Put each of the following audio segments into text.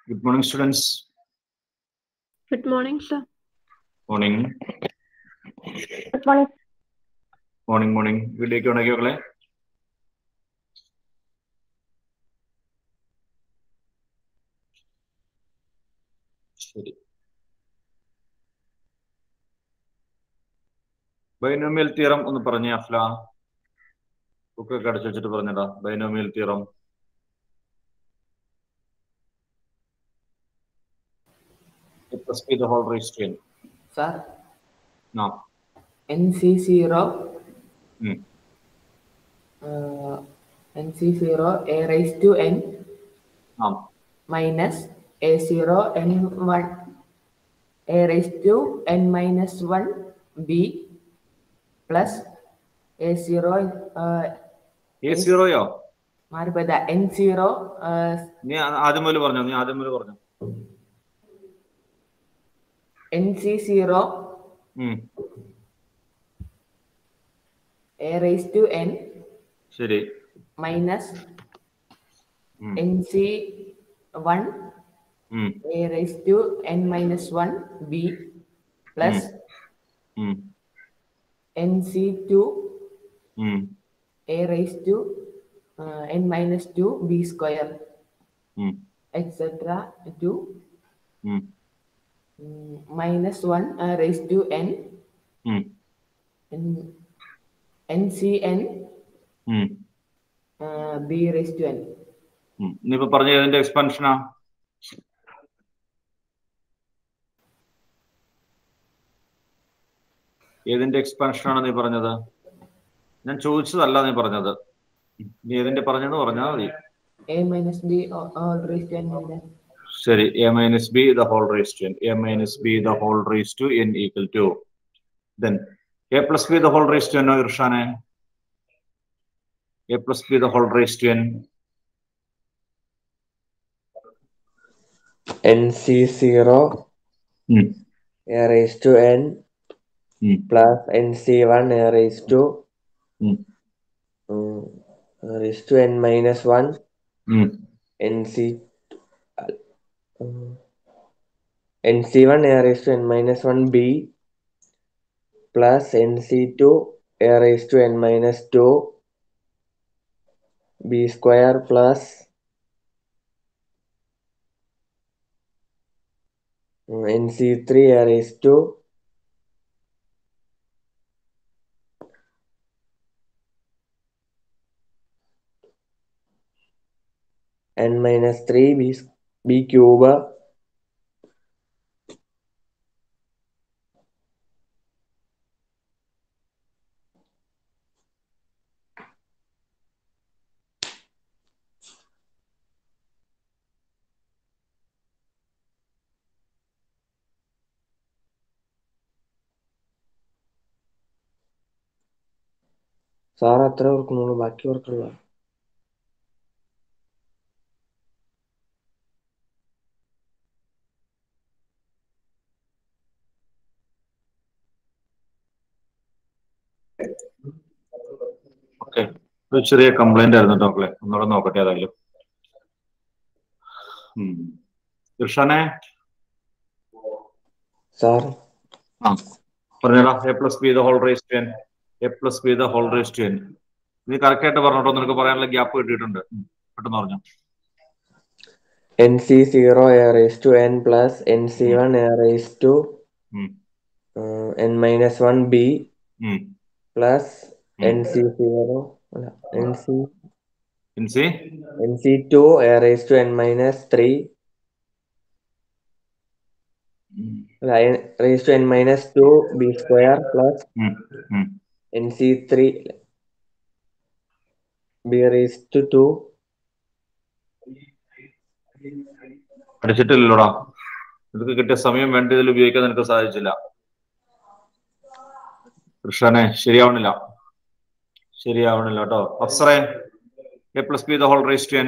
Good morning, students. Good morning, sir. Morning. Good morning. Morning, morning. വീട്ടിലേക്ക് ഉണക്കി മക്കളെ ശരി ബൈനോമിയൽ തിയറം ഒന്ന് പറഞ്ഞേ അഫ്ല ബുക്കൊക്കെ അടച്ചു വെച്ചിട്ട് പറഞ്ഞടാ binomial theorem plus B the whole raise to N Sir, ആ NC0, ഉം. uh, NC0 a raised to n ആ minus A0 n1 a raised to n minus 1 b plus A0 uh, A സീറോയോ മാറിപ്പോയതാ N0 uh, നീ ആ- ആദ്യം മുതൽ പറഞ്ഞോ നീ ആദ്യം മുതൽ പറഞ്ഞോ NC0 ഉം. a raised to n ശരി minus ഉം. NC1 ഉം. a raised to n minus 1 b plus ഉം. nc2 ഉം. a raised to uh, n minus 2 b square ഉം. etc to ഉം. mm, minus 1 uh, raised to n ഉം. n- ncn ഉം. uh, b raised to n ഉം. നീ ഇപ്പൊ പറഞ്ഞ ഏതിന്റെ എക്സ്പാൻഷനാ ഏതിന്റെ എക്സ്പാൻഷൻ ആണ് നീ പറഞ്ഞത് ഞാൻ ചോദിച്ചതല്ല നീ പറഞ്ഞത് നീ ഏതിന്റെ പറഞ്ഞെന്ന് പറഞ്ഞാൽ മതി a minus b all, all raised to n minus ശരി A minus B the whole raise to N A minus B the whole raise to N equal to then A plus B the whole raise to എന്നോ ഇർഷാനെ A plus B the whole raise to N NC0 ഉം. a raised to n ഉം. plus NC1 a raised to ഉം. um, a raised to n minus 1 ഉം. NC um, NC1 a raised to n minus 1 b plus NC2 a raised to n minus 2 b square plus um, NC3 a raised to n minus 3 b, b cube sir അത്ര ഓർക്കുന്നുള്ളൂ ബാക്കി ഓർക്കുള്ള okay ഒരു ചെറിയ complaint ആയിരുന്നു കേട്ടോ മക്കളെ ഒന്നുകൂടെ നോക്കട്ടെ ഏതായാലും ഉം. ഇർഷാനെ സാർ ആ പറഞ്ഞടാ A plus B the whole raise to N A plus B the whole raise to N നീ കറക്റ്റ് ആയിട്ട് പറഞ്ഞോട്ടോ നിനക്ക് പറയാനുള്ള ഗ്യാപ്പ് കിട്ടിയിട്ടുണ്ട് ഉം. പെട്ടെന്ന് പറഞ്ഞു NC0 a raised to n plus NC1 a raised to ഉം. uh, n minus 1 b ഉം. plus ഉം. NC0 അല്ല, NC ഇൻസി NC2 a raised to n minus 3 ഉം. അല്ല, n raised to n minus 2 b square plus ഉം. ഉം. NC3 b raised to 2 പഠിച്ചിട്ടില്ലല്ലോടാ നിനക്ക് കിട്ടിയ സമയം വേണ്ട ഇതിൽ ഉപയോഗിക്കാൻ നിനക്ക് സാധിച്ചില്ല കൃഷ്ണനെ ശരിയാവണില്ല ശരിയാവണില്ല കേട്ടോ അഫ്സറെ A plus B the whole raise to N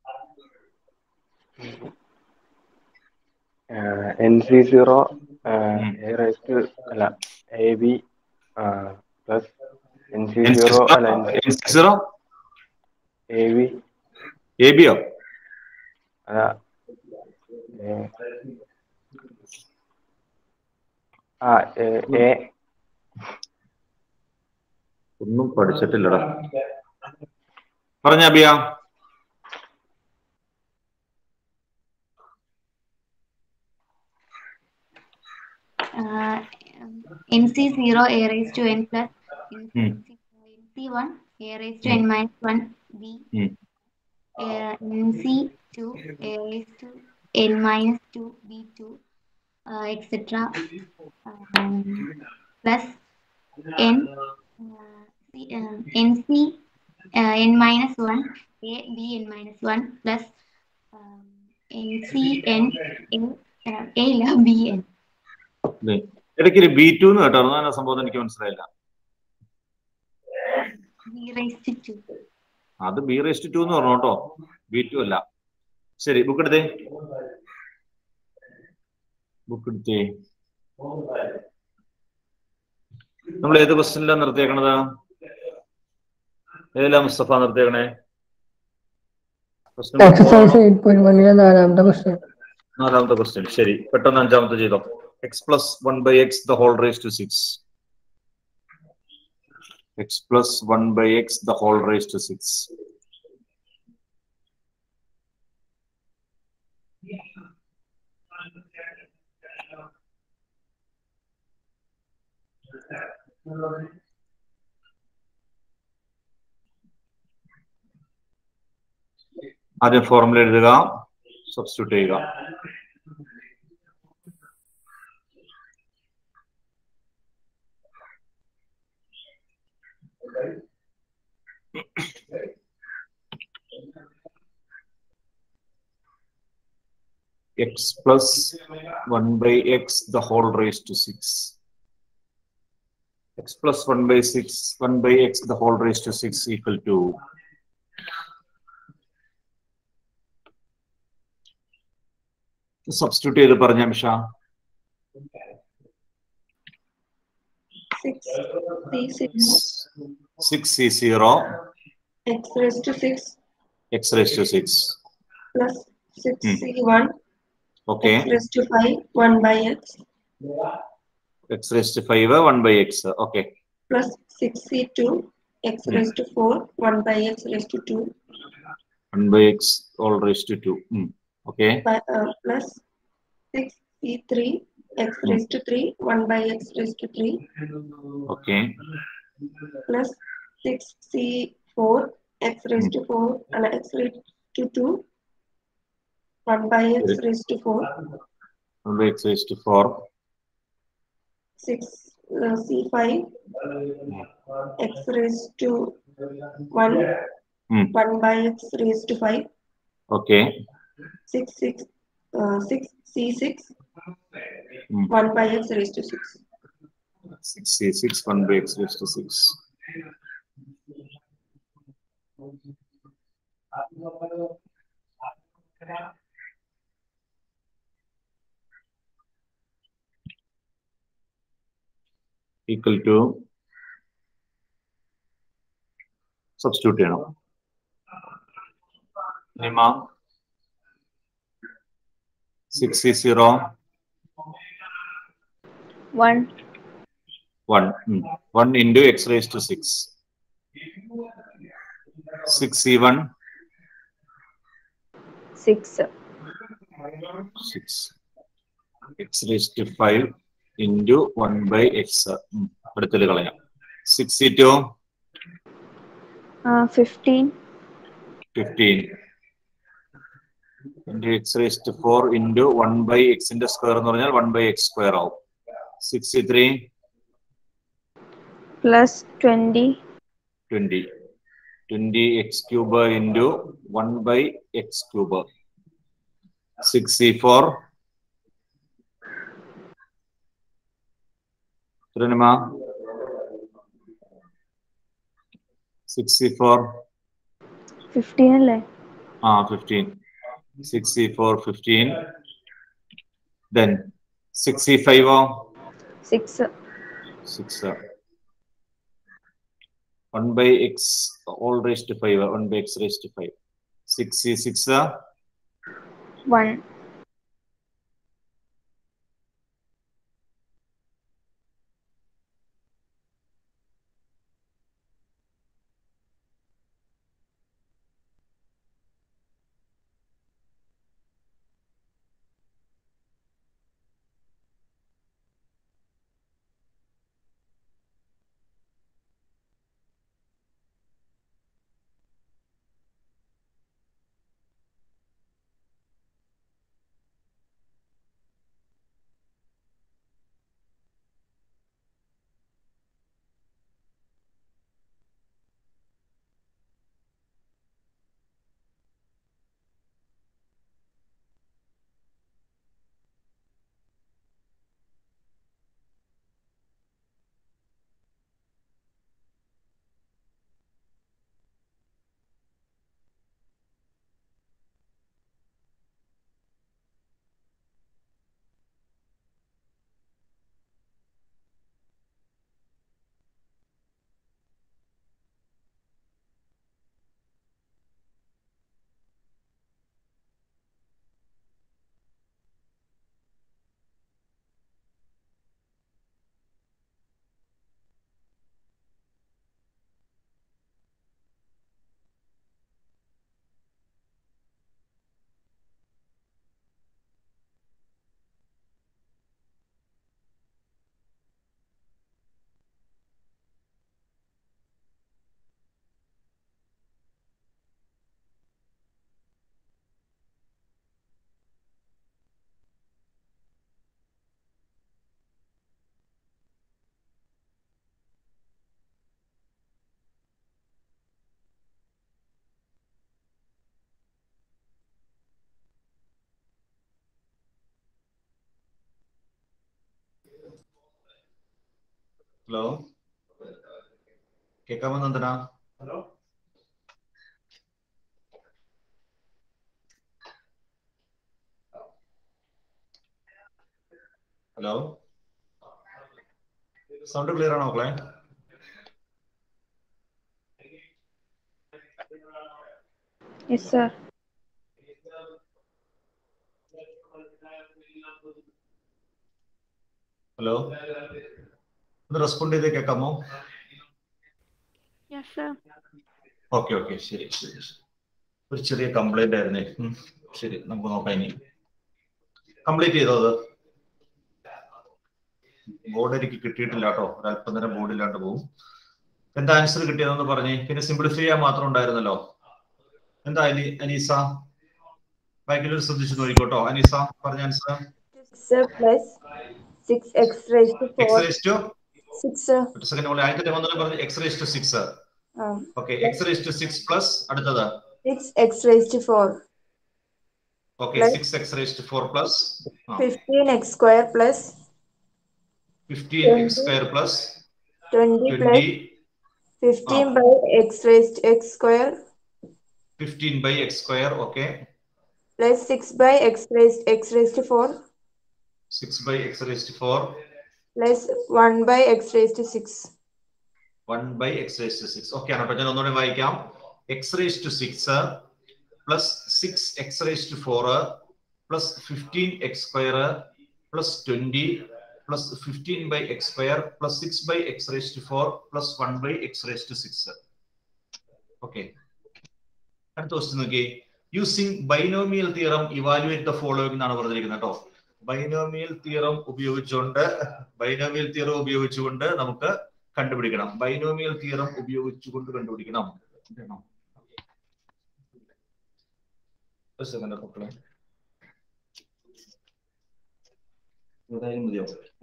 N C zero ഉം. എ റൈസ് ടു അല്ല A B plus N C zero അല്ല സീറോ എ ബി എ ബിയോ അതാ എ ആ എ എ ഒന്നും പഠിച്ചിട്ടില്ലടാ പറഞ്ഞ അബിയ uh, nc 0 a raised to n plus Hmm. nc 1 a raised to n minus 1 b Hmm. uh, nc 2 a raised to n minus 2 b2 uh, etc um, plus n uh, C- uh, nc uh, n minus 1 a b n minus 1 plus um, nc n a uh, a ഇല്ല, b n ദേ, ഇടയ്ക്ക് ഒരു B to എന്ന് കേട്ടായിരുന്നു ആ സംഭവം എനിക്ക് മനസ്സിലായില്ല b raised to 2 അത് ബി റേസ്റ്റ് ടു എന്ന് പറഞ്ഞു കേട്ടോ ബി ടു അല്ല ശരി ബുക്ക് എടുത്തേ ബുക്ക് എടുത്തേ നമ്മൾ ഏത് ക്വസ്റ്റ്യനിലാണ് നിർത്തിയേക്കണത് ഏതിലാ മുസ്തഫ നിർത്തിയേക്കണേ Question എക്സസൈസ് എയ്റ്റ് പോയിന്റ് വണ്ണിലെ നാലാമത്തെ ക്വസ്റ്റ്യൻ നാലാമത്തെ ക്വസ്റ്റ്യൻ ശരി പെട്ടെന്ന് അഞ്ചാമത്തെ ചെയ്തോ X plus one by X the whole raise to six X plus one by X the whole raise to six ആദ്യം ഫോർമുല എഴുതുക സബ്സ്റ്റിറ്റ്യൂട്ട് ചെയ്യുക x plus 1 by x the whole raised to 6 x plus 1 by 6 1 by x the whole raised to 6 equal to substitute ചെയ്ത് പറഞ്ഞ അംഷ Six C six six C zero X raised to six X raise to six plus six Hmm. C one okay X raised to five one by X X raise to five one by X okay plus six C two X Hmm. raised to four one by X raised to two one by X whole raise to two okay by uh, plus six C three X Hmm. raised to three one by X raised to three okay plus six C four X raised to four and X raised to two one by X Correct. raised to four one by X raise to four six uh, C five X raised to one Hmm. one by X raised to five okay six six uh, six C six Hmm. one by X raised to six six C six one by X raise to six equal to substitute ചെയ്യണം നിമ six C zero one one one into X raise to six six C one six six X raise to five into one by X അടുത്തത് കളയാം six C two uh, fifteen fifteen into X raise to four into one by X square എന്ന് പറഞ്ഞാൽ one by X square ആവും sixty three plus twenty twenty twenty X cube into one by X cube six C four തിരുനിമ six C four fifteen അല്ലേ ആ fifteen six C four fifteen then six C ഫൈവോ six six one by X whole raise to five one by X raise to five six C six one hello കേൾക്കാമോ Nandana hello sound clear ആണോ മക്കളെ Yes, sir. Hello ഒന്ന് respond ചെയ്ത് കേൾക്കാമോ Yes, sir. Okay okay ശരി ശരി ശരി. ഒരു ചെറിയ കംപ്ലൈന്റ് ആയിരുന്നേ ഉം. ശരി നമുക്ക് നോക്കാം ഇനി കംപ്ലീറ്റ് ചെയ്തോ അത് ബോർഡ് എനിക്ക് കിട്ടിയിട്ടില്ല കേട്ടോ ഒരല്പം നേരം ബോർഡില്ലാണ്ട് പോകും എന്താ ആൻസർ കിട്ടിയതെന്ന് പറഞ്ഞേ പിന്നെ സിംപ്ലിഫൈ ചെയ്യാൻ മാത്രം ഉണ്ടായിരുന്നല്ലോ എന്താ അനി അനീസ ബാക്കിലൊരു ശ്രദ്ധിച്ചു നോക്കിക്കോട്ടോ അനീസ പറഞ്ഞ answer Sir plus six x raised to X four. Raise to Six, sir. ഒരു സെക്കൻഡ് പോലെ ആദ്യത്തെ വന്നിട്ട് പറഞ്ഞു X raise to six Um, okay X raise to six plus അടുത്തത് six x raised to four. Okay Plus- six X raise to four plus Fifteen x square plus fifteen X square plus twenty plus twenty fifteen by x raised x square fifteen by X square okay plus six by x raised x raised to four six by X raise to four plus one by x raised to six. One by X raise to six okay ആണ് അപ്പൊ ഞാൻ ഒന്നുകൂടെ വായിക്കാം X raise to six plus six X raise to four plus fifteen X square plus twenty plus fifteen by X square plus six by X raise to four plus one by X raise to six okay അടുത്ത question നോക്കി using binomial theorem evaluate the following എന്നാണ് പറഞ്ഞിരിക്കുന്നത് കേട്ടോ binomial theorem ഉപയോഗിച്ചുകൊണ്ട് binomial theorem ഉപയോഗിച്ചുകൊണ്ട് നമുക്ക് കണ്ടുപിടിക്കണം binomial theorem ഉപയോഗിച്ചുകൊണ്ട് കണ്ടുപിടിക്കണം ഇതാണോ? ഒരു second മക്കളെ. ഇതായാലും മതിയോ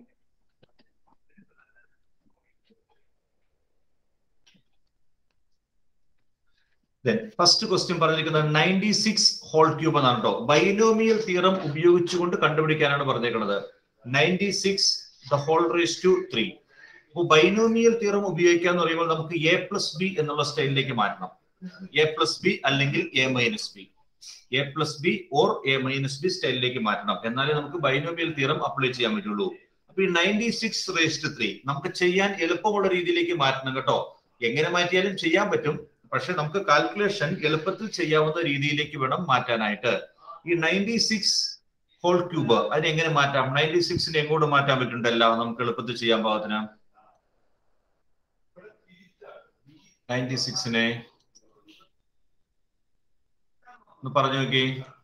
ഫസ്റ്റ് ക്വസ്റ്റ്യൻ പറഞ്ഞിരിക്കുന്നത് നയൻറ്റി സിക്സ് ഹോൾ ക്യൂബ് എന്നാണ് കേട്ടോ ബൈനോമിയൽ തിയറം ഉപയോഗിച്ചുകൊണ്ട് കണ്ടുപിടിക്കാനാണ് പറഞ്ഞേക്കുന്നത് ninety six the whole raise to three അപ്പോൾ ബൈനോമിയൽ തിയറം ഉപയോഗിക്കുക എന്ന് പറയുമ്പോൾ നമുക്ക് എ പ്ലസ് ബി എന്നുള്ള സ്റ്റൈലിലേക്ക് മാറ്റണം എ പ്ലസ് ബി അല്ലെങ്കിൽ A minus B A plus B or A minus B സ്റ്റൈലിലേക്ക് മാറ്റണം എന്നാലേ നമുക്ക് ബൈനോമിയൽ തിയറം അപ്ലൈ ചെയ്യാൻ പറ്റുള്ളൂ അപ്പൊ ഈ നയൻറ്റി സിക്സ് റേസ്റ്റ് ത്രീ നമുക്ക് ചെയ്യാൻ എളുപ്പമുള്ള രീതിയിലേക്ക് മാറ്റണം കേട്ടോ എങ്ങനെ മാറ്റിയാലും ചെയ്യാൻ പറ്റും പക്ഷെ നമുക്ക് കാൽക്കുലേഷൻ എളുപ്പത്തിൽ ചെയ്യാവുന്ന രീതിയിലേക്ക് വേണം മാറ്റാനായിട്ട് ഈ നയൻറ്റി സിക്സ് ഹോൾ ക്യൂബ് അതിനെ എങ്ങനെ മാറ്റാം നയൻറ്റി സിക്സിനെ എങ്ങോട്ട് മാറ്റാൻ പറ്റുന്നുണ്ടല്ല നമുക്ക് എളുപ്പത്തിൽ ചെയ്യാൻ പാകത്തിന് നയൻറ്റി സിക്സിനെ ഒന്ന് പറഞ്ഞു നോക്കി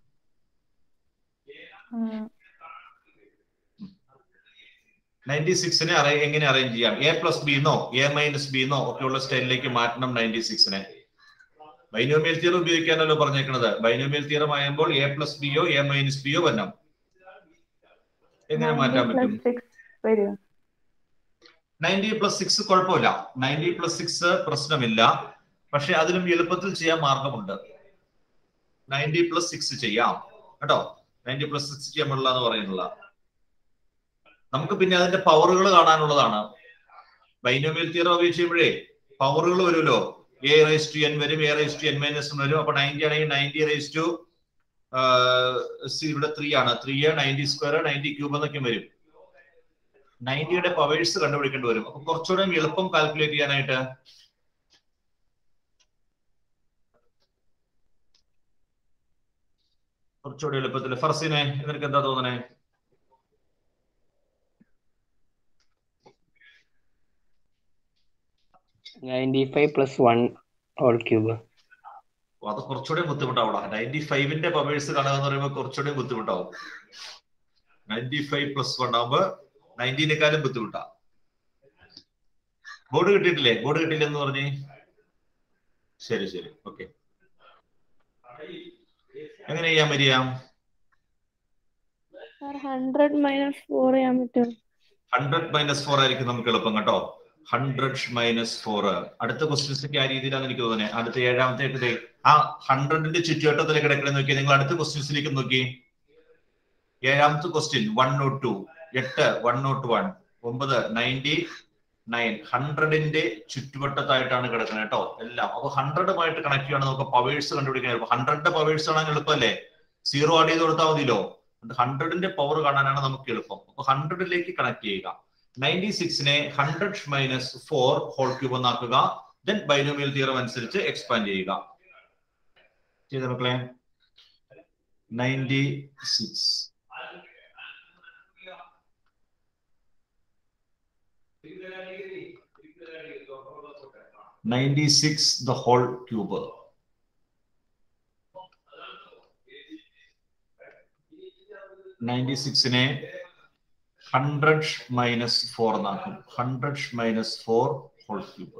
നയൻറ്റി സിക്സിനെ എങ്ങനെ അറേഞ്ച് ചെയ്യാം എ പ്ലസ് ബി എന്നോ എ മൈനസ് ബി എന്നോ ഒക്കെയുള്ള സ്റ്റൈലിലേക്ക് മാറ്റണം നയൻറ്റി സിക്സിനെ ബൈനോമിയൽ തിയറം ഉപയോഗിക്കാനല്ലോ പറഞ്ഞേക്കണത് ബൈനോമിയൽ തിയറം ആകുമ്പോൾ എ പ്ലസ് ബിയോ എ മൈനസ് ബിയോ വരണം എങ്ങനെ മാറ്റാൻ പറ്റും നയൻറ്റി പ്ലസ് സിക്സ് കുഴപ്പമില്ല നയൻറ്റി പ്ലസ് സിക്സ് പ്രശ്നമില്ല പക്ഷെ അതിലും എളുപ്പത്തിൽ ചെയ്യാൻ മാർഗമുണ്ട് നയൻറ്റി പ്ലസ് സിക്സ് ചെയ്യാം കേട്ടോ നയൻറ്റി പ്ലസ് സിക്സ് ചെയ്യാൻ പാടില്ല എന്ന് പറയുന്നില്ല നമുക്ക് പിന്നെ അതിന്റെ പവറുകൾ കാണാനുള്ളതാണ് ബൈനോമിയൽ തിയറം ഉപയോഗിച്ച് ചെയ്യുമ്പോഴേ പവറുകൾ വരുമല്ലോ എ റേസ് ടു എൻ വരും A raise to N minus വരും അപ്പൊ നയൻറ്റി ആണെങ്കിൽ നയൻറ്റി റേസ് ടു ഇവിടെ ത്രീ ആണ് three ninety square ninety cube എന്നൊക്കെ വരും നയൻറ്റിയുടെ പവേഴ്സ് കണ്ടുപിടിക്കേണ്ടി വരും അപ്പൊ കുറച്ചുകൂടെ എളുപ്പം കാൽക്കുലേറ്റ് ചെയ്യാനായിട്ട് കുറച്ചുകൂടി എളുപ്പത്തിൽ ഫർസിനെ നിനക്ക് എന്താ തോന്നണേ ninety five plus one whole cube അത് കുറച്ചുകൂടെ ബുദ്ധിമുട്ടാവും നയൻറ്റി ഫൈവിന്റെ പവേഴ്സ് കാണുക എന്ന് പറയുമ്പോൾ കുറച്ചുകൂടെ ബുദ്ധിമുട്ടാവും നയൻറ്റി ഫൈവ് പ്ലസ് വൺ ആകുമ്പോ നയൻറ്റീനെക്കാളും ബുദ്ധിമുട്ടാ ബോർഡ് കിട്ടിയിട്ടില്ലേ ബോർഡ് കിട്ടിയില്ല എന്ന് പറഞ്ഞേ ശരി ശരി ഓക്കെ എങ്ങനെ ചെയ്യാൻ പറ്റിയാം ഹൺഡ്രഡ് മൈനസ് ഫോർ ചെയ്യാൻ പറ്റും ഹൺഡ്രഡ് മൈനസ് ഫോർ ആയിരിക്കും നമുക്ക് എളുപ്പം കേട്ടോ ഹൺഡ്രഡ് മൈനസ് ഫോർ അടുത്ത ക്വസ്റ്റ്യൻസ് ഒക്കെ ആ രീതിയിലാണ് എനിക്ക് തോന്നുന്നത് അടുത്ത ഏഴാമത്തെ എട്ടത് ആ ഹൺഡ്രഡിന്റെ ചുറ്റുവട്ടത്തിൽ കിടക്കണേ നോക്കി നിങ്ങൾ അടുത്ത ക്വസ്റ്റ്യൻസിലേക്ക് നോക്കി ഏഴാമത്തെ ക്വസ്റ്റ്യൻ വൺ നോട്ട് ടു എട്ട് വൺ നോട്ട് വൺ ഒമ്പത് നയൻറ്റി നയൻ ഹൺഡ്രഡിന്റെ ചുറ്റുവട്ടത്തായിട്ടാണ് കിടക്കുന്നത് കേട്ടോ എല്ലാം അപ്പൊ ഹൺഡ്രഡുമായിട്ട് കണക്ട് ചെയ്യണം നമുക്ക് പവേഴ്സ് കണ്ടുപിടിക്കാൻ എളുപ്പം ഹൺഡ്രഡിന്റെ പവേഴ്സ് കാണാൻ എളുപ്പമല്ലേ സീറോ ആഡ് ചെയ്ത് കൊടുത്താൽ മതിയല്ലോ ഹൺഡ്രഡിന്റെ പവർ കാണാനാണ് നമുക്ക് എളുപ്പം അപ്പൊ ഹൺഡ്രഡിലേക്ക് കണക്ട് ചെയ്യുക നയൻറ്റി സിക്സിനെ hundred minus four whole cube എന്നാക്കുക ദെൻ ബൈനോമിയൽ തിയറം അനുസരിച്ച് എക്സ്പാൻഡ് ചെയ്യുക ചെയ്ത മക്കളെ ninety six ninety six the whole cube ninety സിക്സിനെ ഹൺഡ്രഡ് മൈനസ് ഫോർ എന്നാക്കും hundred minus four whole cube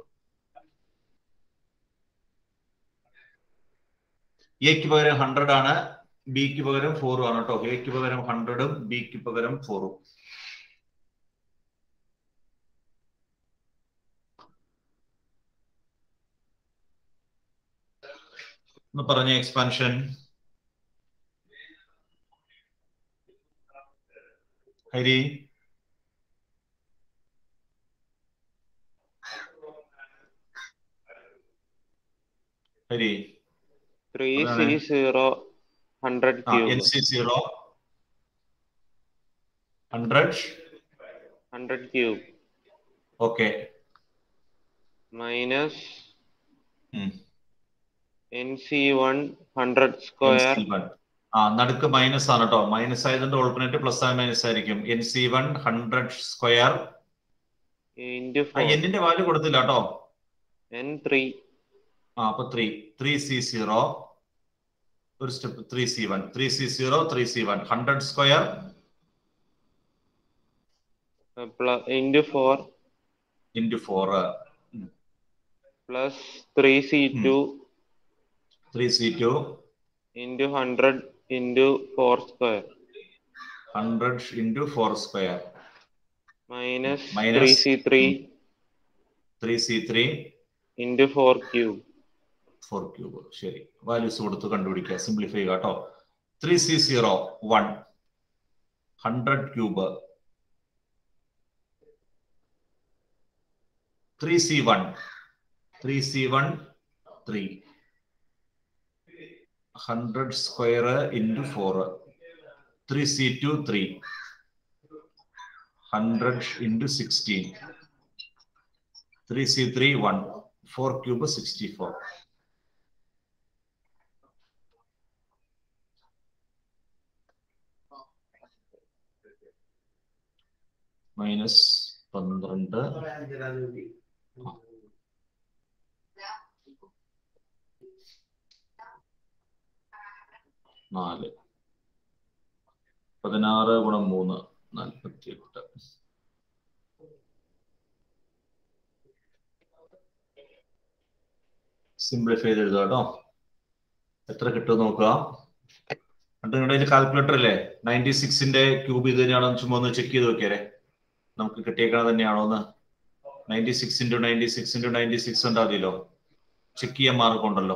എക്ക് പകരം ഹൺഡ്രഡ് ആണ് ബിക്ക് പകരം ഫോറും ആണ് കേട്ടോ എക്ക് പകരം ഹൺഡ്രഡും ബിക്ക് പകരം ഫോറും ഒന്ന് പറഞ്ഞ expansion Hari Hari three C zero hundred n cube C zero hundred hundred cube okay minus n C one hundred square ആ നടുക്ക് മൈനസ് ആണ് കേട്ടോ മൈനസ് ആയതിന്റെ ഓൾട്ടർനേറ്റ് പ്ലസ് ആൻഡ് മൈനസ് ആയിരിക്കും n C one hundred square into ആ four എന്നിന്റെ value കൊടുത്തില്ല കേട്ടോ എൻ ത്രീ ആ അപ്പൊ ത്രീ ത്രീ സി സീറോ ഒരു step three C one three C zero three C one hundred square into four into four plus three C two three C two into hundred into four square hundred into four square minus Minus. Three C three three C three into four cube four cube ശരി values കൊടുത്ത് കണ്ടുപിടിക്കുക simplify ചെയ്യുക കേട്ടോ three C zero one hundred cube three C one three C one three hundred square into four three C two three hundred into sixteen three C three one four cube sixty four minus പന്ത്രണ്ട് നാല് പതിനാറ് ഗുണം മൂന്ന് നാൽപ്പത്തി എട്ട് simplify ചെയ്ത് എഴുതുക കേട്ടോ എത്ര കിട്ടും നോക്കുക എന്നിട്ട് നിങ്ങളുടെ കയ്യിൽ കാൽക്കുലേറ്റർ അല്ലേ നയൻറ്റി സിക്സിന്റെ ക്യൂബ് ഇത് തന്നെയാണോ എന്ന് ചുമ്മാ ഒന്ന് ചെക്ക് ചെയ്ത് നോക്കിയാലേ നമുക്ക് കിട്ടിയേക്കണ തന്നെയാണോ എന്ന് ninety six into ninety six into ninety six ഉണ്ടാവില്ലല്ലോ ചെക്ക് ചെയ്യാൻ മാർഗം ഉണ്ടല്ലോ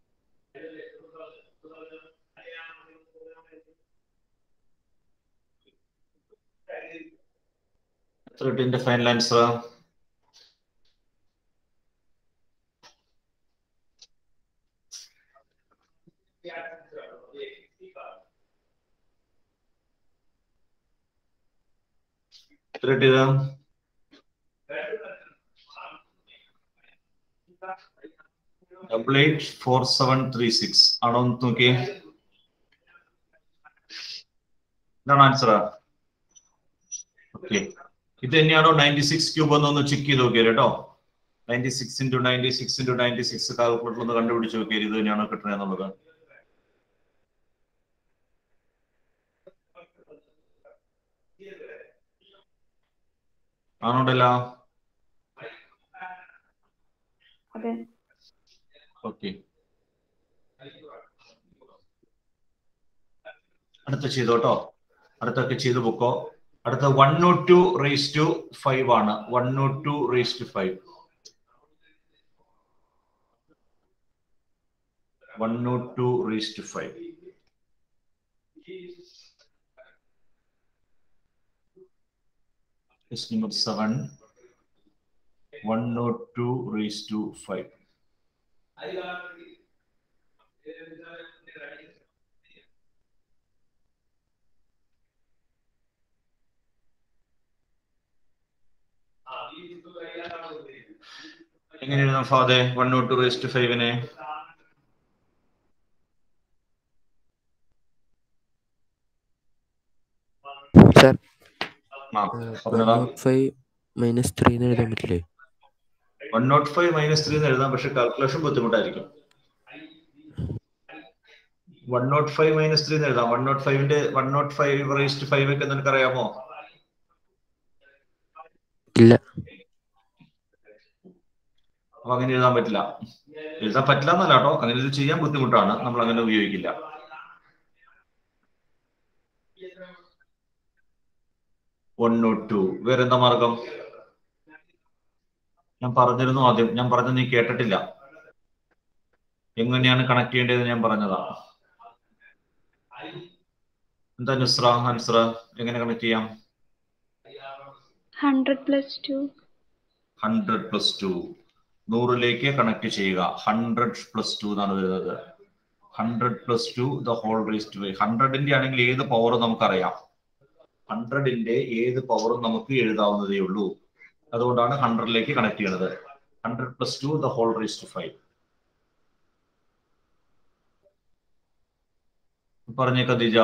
എത്ര കിട്ടി എന്റെ ഫൈനൽ ആൻസർ എത്ര കിട്ടിയത് double eight four seven three six ആണോ എന്ന് നോക്കിയേ ഇതാണ് ആൻസർ ഓക്കെ ഇത് തന്നെയാണോ നയൻറ്റി സിക്സ് ക്യൂബ് എന്നൊന്ന് ചെക്ക് ചെയ്ത് നോക്കിയാൽ കേട്ടോ ninety six into ninety six into ninety six calculator ഒന്ന് കണ്ടുപിടിച്ച് നോക്കിയാൽ ഇത് തന്നെയാണോ കിട്ടുന്നത് എന്നുള്ളത് ആണോണ്ടല്ല അതെ ഓക്കെ അടുത്ത ചെയ്തോട്ടോ അടുത്തൊക്കെ ചെയ്തു പൊക്കോ അടുത്ത one nought two raise to five ആണ് one nought two raise to five one nought two raise to five Question number seven. One nought two raise to five എങ്ങനെ എഴുതാം ഫാദെ one nought two raise to ഫൈവിനെ sir ആ one പറഞ്ഞോടാ nought five minus three എന്ന് എഴുതാൻ പറ്റില്ലേ one nought five minus three എന്ന് എഴുതാം പക്ഷെ കാൽക്കുലേഷൻ ബുദ്ധിമുട്ടായിരിക്കും one nought five minus three എന്ന് എഴുതാം വൺ നോട്ട് ഫൈവിന്റെ one nought five raised five ഒക്കെ നിനക്ക് അറിയാമോ ഇല്ല അപ്പൊ അങ്ങനെ എഴുതാൻ പറ്റില്ല എഴുതാൻ പറ്റില്ല എന്നല്ല കേട്ടോ അങ്ങനെ ഇത് ചെയ്യാൻ ബുദ്ധിമുട്ടാണ് നമ്മൾ അങ്ങനെ ഉപയോഗിക്കില്ല വൺ നോട്ട് ടു വേറെ എന്താ മാർഗം ഞാൻ പറഞ്ഞിരുന്നു ആദ്യം ഞാൻ പറഞ്ഞത് നീ കേട്ടിട്ടില്ല എങ്ങനെയാണ് കണക്ട് ചെയ്യേണ്ടത് ഞാൻ പറഞ്ഞതാ എന്താ നുസ്ര അൻസ്ര എങ്ങനെ കണക്ട് ചെയ്യാം hundred plus two hundred plus two നൂറിലേക്ക് കണക്ട് ചെയ്യുക ഹൺഡ്രഡ് പ്ലസ് ടു എന്നാണ് വരുന്നത് hundred plus two the whole raised by ഹൺഡ്രഡിന്റെ ആണെങ്കിൽ ഏത് പവറും നമുക്കറിയാം ഹൺഡ്രഡിന്റെ ഏത് പവറും നമുക്ക് എഴുതാവുന്നതേ ഉള്ളൂ അതുകൊണ്ടാണ് ഹൺഡ്രഡിലേക്ക് കണക്ട് ചെയ്യുന്നത് hundred plus two the whole raised five പറഞ്ഞേ Khadija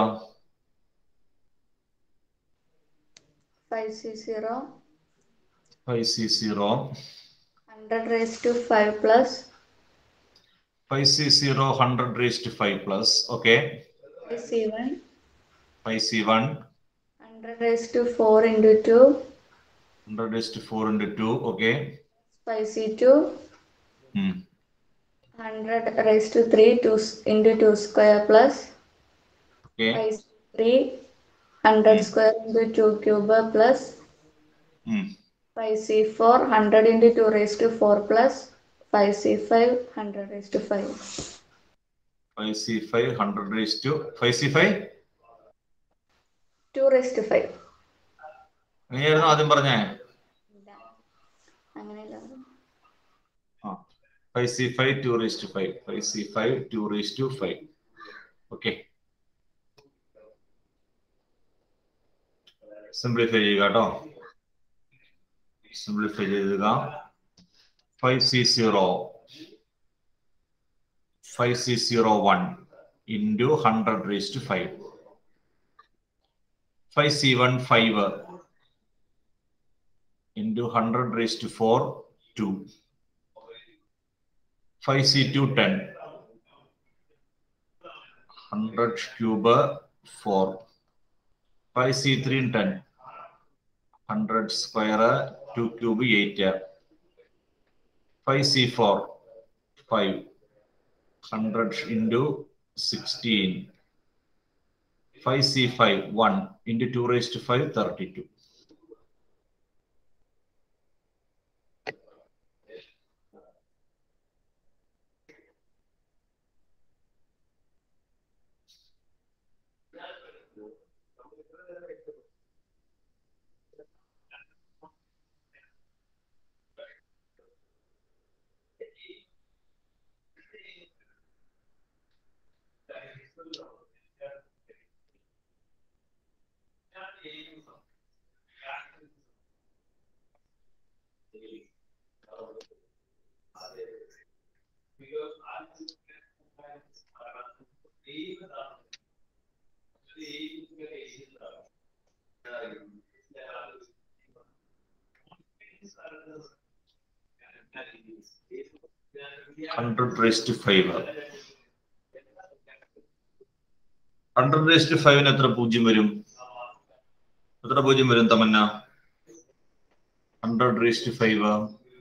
five C zero five C zero hundred raise to five plus five C zero hundred raised five plus okay five C one five C one hundred raise to four into two hundred raised four into two okay five C two hundred raise to three two into two square plus okay five three hundred square into two cube plus five C four hundred into two raise to four plus five C five hundred raise to five five C five hundred raise to five C five two raise to five എങ്ങനെയായിരുന്നു ആദ്യം പറഞ്ഞേ അങ്ങനെയല്ല ആ five C five two raise to five five C five two raise to five okay simplify ചെയ്യുക കേട്ടോ simplify ചെയ്യുക five C zero five C zero one into hundred raise to five five C one five into hundred raise to four two five C two ten hundred cube four five C three ten hundred square two cube eight five C four five hundred into sixteen five C five one into two raise to five thirty two hundred raised five hundred raised ഫൈവിന് എത്ര പൂജ്യം വരും എത്ര പൂജ്യം വരും Tamanna hundred raised five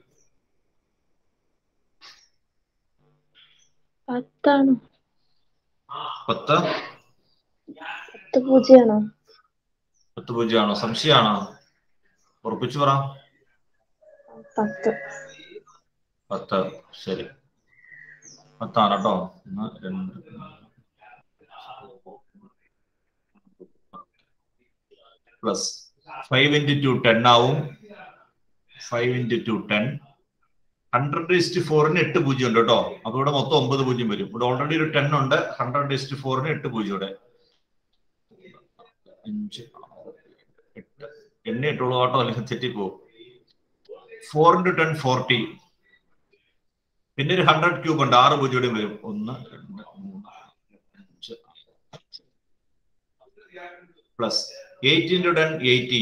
പത്താണോ പത്ത് പത്ത് പൂജ്യമാണോ പത്ത് പൂജ്യമാണോ സംശയമാണോ ഉറപ്പിച്ചു പറ പത്ത് പത്ത് ശരി പത്താണ് കേട്ടോ ഒന്ന് രണ്ട് plus five into two ten ആവും five into two ten hundred raised ഫോറിന് എട്ട് പൂജ്യം ഉണ്ട് കേട്ടോ അപ്പൊ ഇവിടെ മൊത്തം ഒമ്പത് പൂജ്യം വരും ഇവിടെ ഓൾറെഡി ഒരു ടെൻ ഉണ്ട് ഹൺഡ്രഡ് ഇസ്റ്റ് ഫോറിന് എട്ട് പൂജ്യം ഇവിടെ അഞ്ച് ആറ് എട്ട് എണ്ണ ഇട്ടുള്ളൂ കേട്ടോ അല്ലെങ്കിൽ തെറ്റിപ്പോവും ഫോർ ഇൻറ്റു ടെൻ ഫോർട്ടി പിന്നെ ഒരു ഹൺഡ്രഡ് ക്യൂബ് ഉണ്ട് ആറ് പൂജ്യം കൂടി വരും ഒന്ന് രണ്ട് മൂന്ന് അഞ്ച് plus eight into ten eighty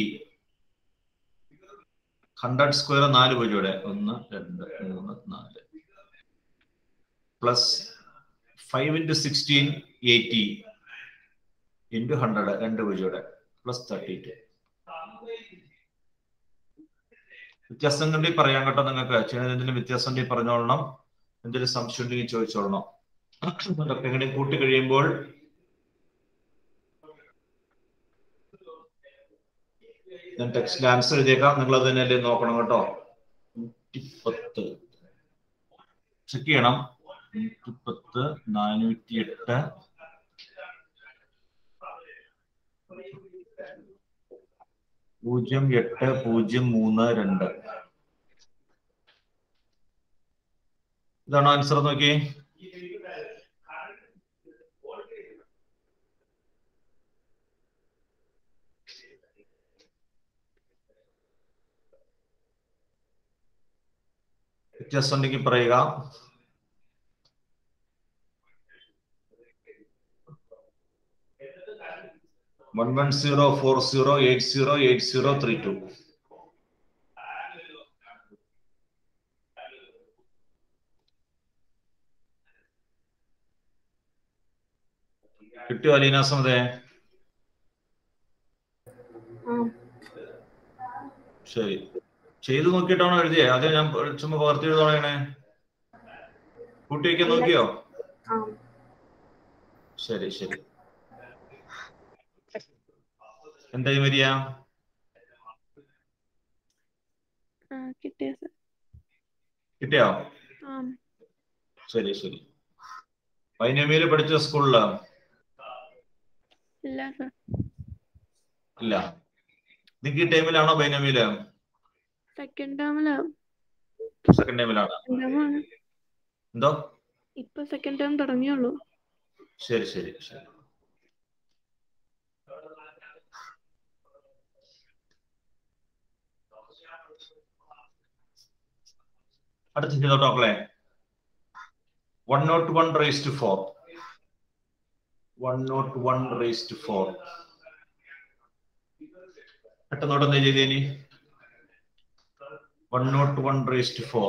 hundred square നാല് പൂജ്യയുടെ ഒന്ന് രണ്ട് മൂന്ന് നാല് plus five into sixteen eighty into hundred രണ്ട് പൂജ്യയുടെ പ്ലസ് തേർട്ടി ടു വ്യത്യാസം ഉണ്ടെങ്കിൽ പറയാൻ കേട്ടോ നിങ്ങൾക്ക് ചെയ്യുന്നത് എന്തെങ്കിലും വ്യത്യാസം ഉണ്ടെങ്കിൽ പറഞ്ഞോളണം എന്തെങ്കിലും സംശയം ഉണ്ടെങ്കിൽ ചോദിച്ചോളണം അതൊക്കെ എങ്ങനെ കൂട്ടി കഴിയുമ്പോൾ ഞാൻ ടെക്സ്റ്റിൽ ആൻസർ എഴുതിയേക്കാം നിങ്ങൾ അത് തന്നെ നോക്കണം കേട്ടോ നൂറ്റിപ്പത്ത് ചെക്ക് ചെയ്യണം നൂറ്റിപ്പത്ത് നാനൂറ്റി എട്ട് പൂജ്യം എട്ട് പൂജ്യം മൂന്ന് രണ്ട് ഇതാണോ ആൻസർ നോക്കി വ്യത്യാസം ഉണ്ടെങ്കിൽ പറയുക one one zero four zero eight zero eight zero three two കിട്ടിയോ അലീന സമതേ ശരി ചെയ്തു നോക്കിയിട്ടാണോ എഴുതിയേ അതെ ഞാൻ ചുമ്മാ പകർത്തി എഴുതാണേ കൂട്ടി വയ്ക്കാൻ നോക്കിയോ ശരി ശരി എന്തായി മരിയ കിട്ടിയ സർ കിട്ടിയോ ആ ശരി ശരി വൈനമേല് പഠിച്ച സ്കൂളില് ഇല്ല സർ ഇല്ല നിങ്ങൾക്ക് ഈ ടൈമിലാണോ ബൈനമിയില് സെക്കൻഡ് ടേമില് സെക്കൻഡ് ടൈമിലാണ് ടേമാണ് എന്തോ ഇപ്പൊ സെക്കൻഡ് ടേം തുടങ്ങിയുള്ളൂ ശരി ശരി ശരി അടുത്ത ചെയ്തോട്ടോ മക്കളെ one nought one raise to four one nought one raise to four പെട്ടെന്നോട്ട് എന്താ ചെയ്തേനി one nought one raise to four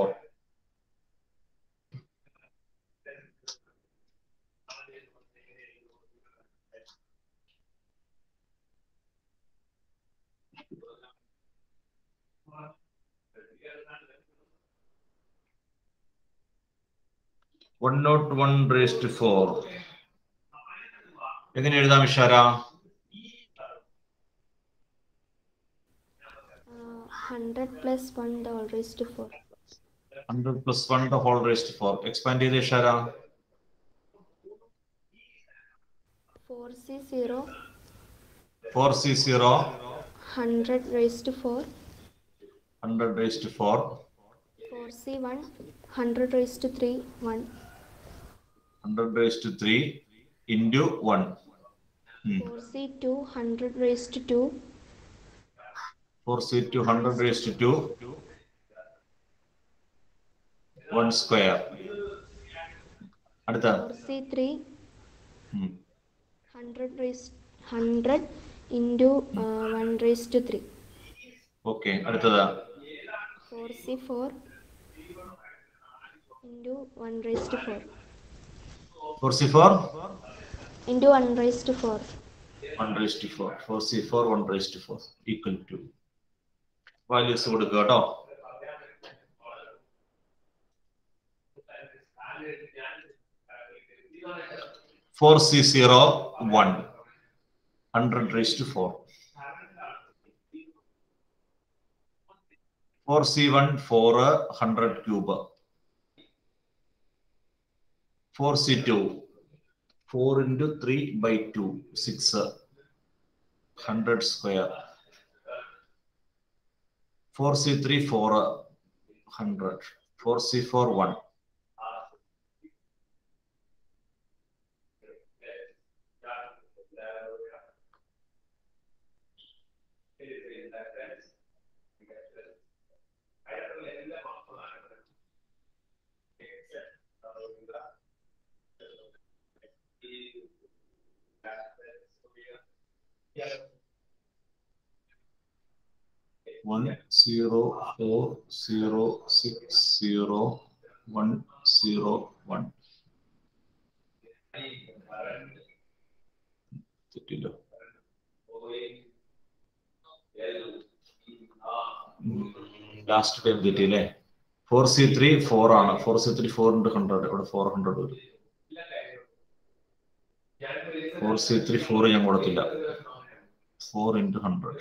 one nought one raise to four എങ്ങനെ എഴുതാം Ishara hundred plus one the whole raise to four hundred plus one the whole raise to four expand ചെയ്ത് Ishara four C zero four C zero hundred raise to four hundred raise to four four C one hundred raise to three one hundred raise to three into one four C two hundred raise to two four C two hundred raise to two one square അടുത്ത four C three ഉം. Hundred raise hundred into one raise to three okay അടുത്തതാ four C four into one raise to four four C four into one raise to four one raise to four four C four one raise to four equal to values കൊടുക്കുക കേട്ടോ four C zero one hundred raise to four four C one four hundred cube four C two four into three by two six hundred square four C three four hundred four C four one one zero four zero six zero one zero one. തെറ്റില്ല last time തെറ്റിയില്ലേ four C three four ആണ് four C three four into hundred ഇവിടെ four hundred വരും four C three four ഞാൻ കൊടുത്തില്ല four into hundred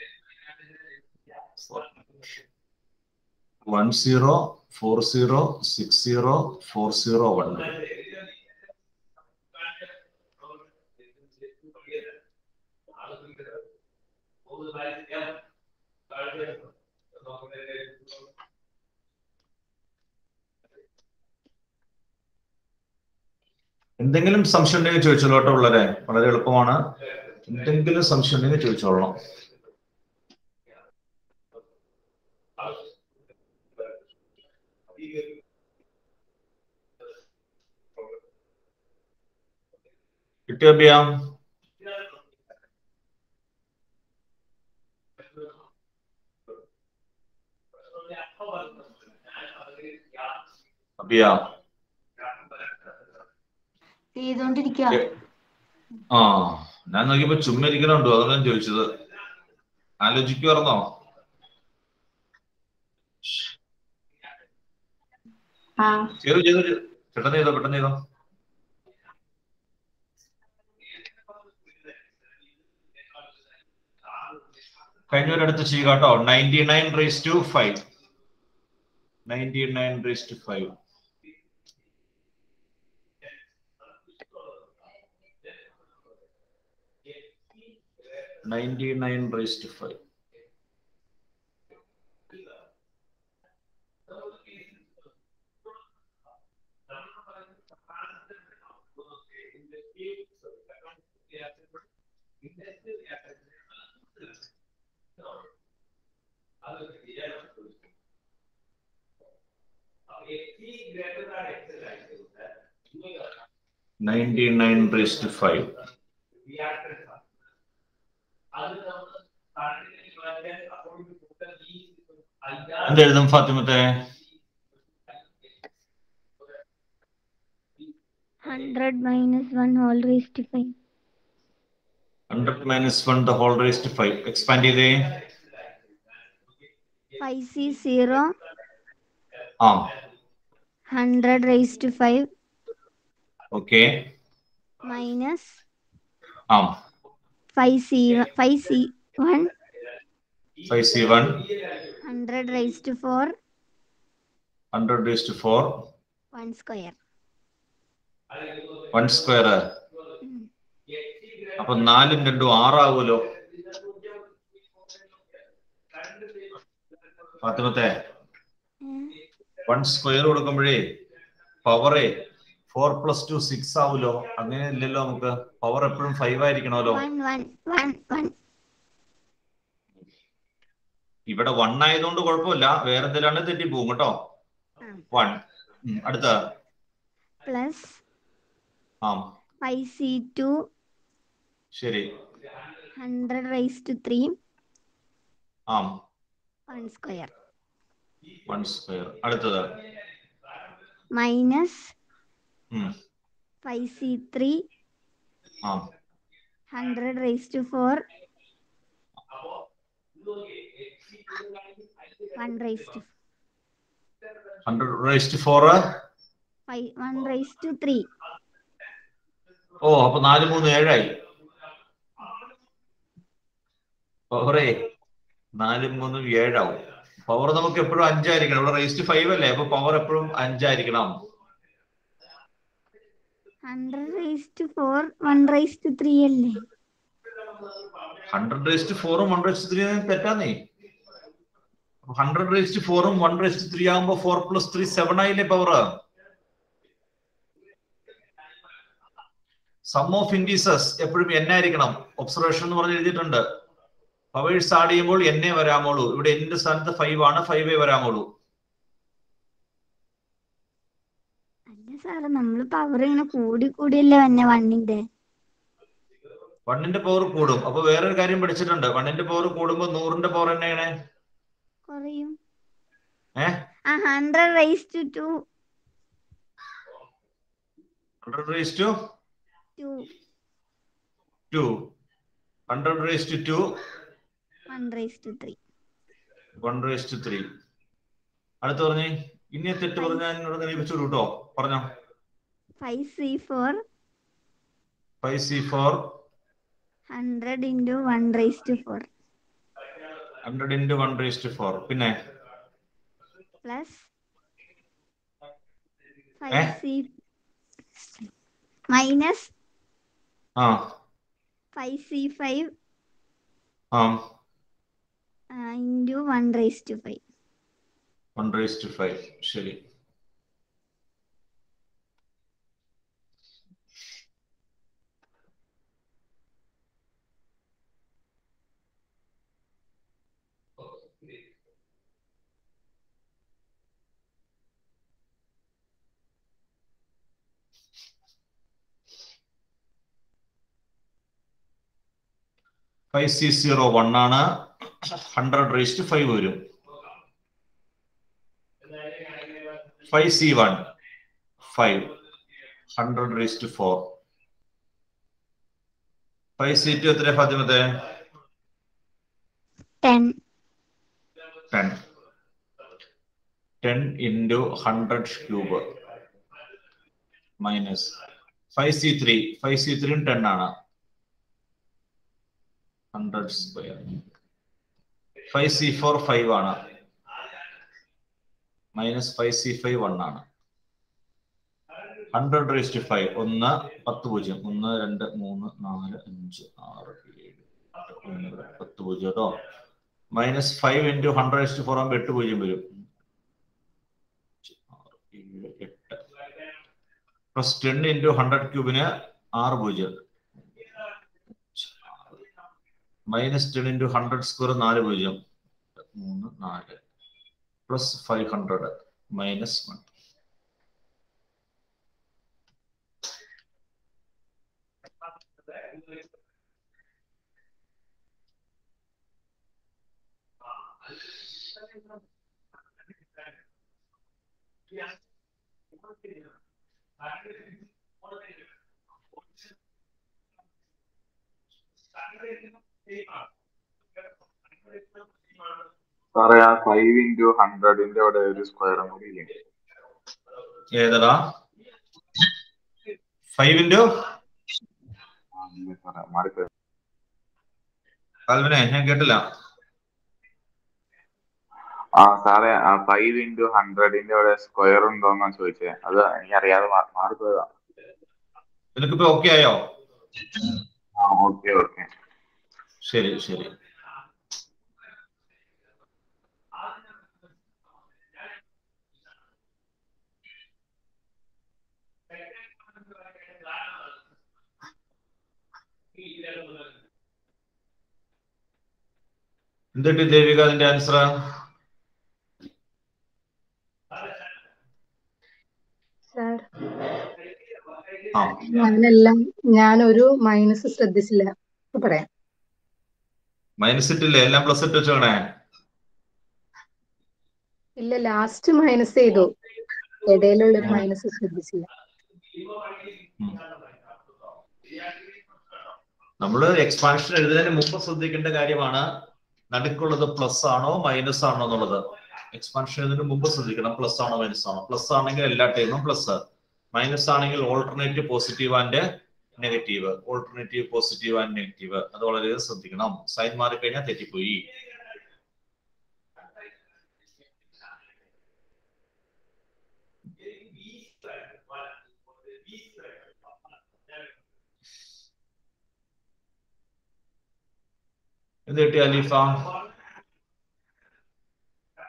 one zero four zero six zero four zero one എന്തെങ്കിലും സംശയം ഉണ്ടെങ്കിൽ ചോദിച്ചോളൂ കേട്ടോ ഉള്ളരെ വളരെ എളുപ്പമാണ് എന്തെങ്കിലും സംശയം ഉണ്ടെങ്കിൽ ചോദിച്ചോളണം കിട്ടിയോ അഭിയാം അഭിയ ചെയ്തോണ്ടിരിക്കുക ആ ഞാൻ നോക്കിയപ്പോ ചുമ്മാ ഇരിക്കണുണ്ടോ അതാണ് ഞാൻ ചോദിച്ചത് ആലോചിക്കുവായിരുന്നോ ആ ചെയ്തു ചെയ്തു ചെയ്തു. പെട്ടെന്ന് ചെയ്തോ പെട്ടെന്ന് ചെയ്തോ കഴിഞ്ഞവരടുത്ത് ചെയ്യുക കേട്ടോ ninety nine raise to five ninety nine raise to five ninety nine raise to five ninety nine raise to five എന്തെഴുതും ഫാത്തിമത്തെ hundred minus one whole raise to five hundred minus one the whole raise to five expand ചെയ്തേ five C zero ആ hundred raise to five okay minus ആ five C five C one five C one hundred raise to four hundred raise to four one square one square അപ്പൊ നാലും രണ്ടും ആറാവുമല്ലോ ഫാത്തിമത്തെ one square കൊടുക്കുമ്പോഴേ പവറേ four plus two six ആവുമല്ലോ അങ്ങനെ ഇല്ലല്ലോ നമുക്ക് പവർ എപ്പോഴും ഫൈവ് ആയിരിക്കണമല്ലോ വൺ വൺ വൺ വൺ ഇവിടെ വൺ ആയതുകൊണ്ട് കുഴപ്പമില്ല വേറെ എന്തെങ്കിലും തെറ്റി പോകും കേട്ടോ വൺ അടുത്ത പ്ലസ് ആ ഫൈവ് സി ടു ശരി ഹൺഡ്രഡ് റേസ് ടു ത്രീ ആ വൺ സ്ക്വയർ വൺ സ്ക്വയർ അടുത്തത് minus um, five C three ആ hundred raise to four one raise two hundred raised four five one raise to three ഓ അപ്പൊ നാല് മൂന്ന് ഏഴായി പവറേ നാലും മൂന്നും ഏഴാവും പവർ നമുക്ക് എപ്പോഴും അഞ്ചായിരിക്കണം ഇവിടെ റേസ്റ്റ് ഫൈവ് അല്ലേ അപ്പൊ പവർ എപ്പോഴും അഞ്ചായിരിക്കണം hundred raise to four one raise to three അല്ലേ ഹൺഡ്രഡ് റേസ്റ്റ് ഫോറും one raised three തെറ്റാന്നേ hundred raised ഫോറും വൺ റേസ്റ്റ് ത്രീ ആകുമ്പോ ഫോർ പ്ലസ് ത്രീ സെവൻ ആയില്ലേ പവർ സം ഓഫ് ഇൻഡീസസ് എപ്പോഴും എൻ ആയിരിക്കണം ഒബ്സർവേഷൻ എന്ന് പറഞ്ഞ് എഴുതിയിട്ടുണ്ട് പവേഴ്സ് ആഡ് ചെയ്യുമ്പോൾ എന്നെ വരാമോളൂ ഇവിടെ എന്റെ സ്ഥാനത്ത് ഫൈവ് ആണ് ഫൈവേ വരാമോളൂ അല്ല സാറ് നമ്മള് പവർ ഇങ്ങനെ കൂടി കൂടിയല്ലേ വന്നെ വണ്ണിന്റെ വണ്ണിന്റെ പവർ കൂടും അപ്പൊ വേറൊരു കാര്യം പഠിച്ചിട്ടുണ്ട് വണ്ണിന്റെ പവർ കൂടുമ്പോ നൂറിന്റെ പവർ എന്നെയാണ് കുറയും ഏഹ് ആ hundred rise to two hundred raise to two two hundred raise to two one rice to three one raise to three അടുത്ത് പറഞ്ഞേ ഇനി തെറ്റ് പറഞ്ഞാൽ എന്നോട് നിരൂപിച്ചു കേട്ടോ പറഞ്ഞോ five C four five C four hundred into one rice to four hundred into one raise to four പിന്നെ പ്ലസ് ഏ? ഫൈവ് സി മൈനസ് ആ ഫൈവ് സി ഫൈവ് ആ into one rice to five one raise to five ശരി five C zero one ആണ് hundred raise to five വരും five C one five hundred raise to four five C two എത്ര ഫാത്തിമത്തെ ten ten ten into hundred cube minus five C three five C ത്രീയും ten ആണ് hundred square five C four five ആണ് minus five C five one ആണ് hundred raised five ഒന്ന് പത്ത് പൂജ്യം ഒന്ന് രണ്ട് മൂന്ന് നാല് അഞ്ച് ആറ് ഏഴ് എട്ട് ഒമ്പത് പത്ത് പൂജ്യം കേട്ടോ minus five into hundred raised four ആകുമ്പോൾ എട്ട് പൂജ്യം വരും അഞ്ച്, ആറ്, ഏഴ് എട്ട് പ്ലസ് ടെൻ ഇൻറ്റു ഹൺഡ്രഡ് ക്യൂബിന് ആറ് പൂജ്യം minus ten into hundred square നാല് പൂജ്യം മൂന്ന് നാല് plus five hundred minus one സാറേ ആ ഫൈവ് ഇൻറ്റു ഹൺഡ്രഡിന്റെ അവിടെ ഒരു സ്ക്വയറും കൂടി ഇല്ലേ ഏതടാ ഫൈവ് ഇൻറ്റു ആ, ഇല്ല സാറേ മാറിപ്പോയി കാൽവിനെ ഞാൻ കേട്ടില്ല ആ സാറേ ആ ഫൈവ് ഇൻറ്റു ഹൺഡ്രഡിന്റെ അവിടെ സ്ക്വയർ ഉണ്ടോന്നാ ചോദിച്ചേ അത് എനിക്കറിയാതെ മാ- മാറിപ്പോയതാ നിനക്കിപ്പോ ഓക്കെ ആയോ ആ ഓക്കെ ഓക്കെ ശരി ശരി എന്തിട്ട് ദേവിക അതിന്റെ ആൻസർ സാർ ആ ഞാനെല്ലാം ഞാനൊരു മൈനസ് ശ്രദ്ധിച്ചില്ല ഇപ്പൊ പറയാം മൈനസ് ഇട്ടില്ലേ എല്ലാം പ്ലസ് ഇട്ട് വെച്ചോണേ ഇല്ല ലാസ്റ്റ് മൈനസ് ചെയ്തു ഇടയിലുള്ളൊരു മൈനസ് ശ്രദ്ധിച്ചില്ല നമ്മള് എക്സ്പാൻഷൻ എഴുതുന്നതിന് മുമ്പ് ശ്രദ്ധിക്കേണ്ട കാര്യമാണ് നടുക്കുള്ളത് പ്ലസ് ആണോ മൈനസ് ആണോ എന്നുള്ളത് എക്സ്പാൻഷൻ എഴുതുന്നതിന് മുമ്പ് ശ്രദ്ധിക്കണം പ്ലസ് ആണോ മൈനസ് ആണോ പ്ലസ് ആണെങ്കിൽ എല്ലാ ടൈമും പ്ലസ് മൈനസ് ആണെങ്കിൽ alternative positive and negative alternative positive and negative അത് വളരെ ശ്രദ്ധിക്കണം സൈൻ മാറിക്കഴിഞ്ഞാൽ തെറ്റിപ്പോയി എന്ത് കിട്ടി Aleefa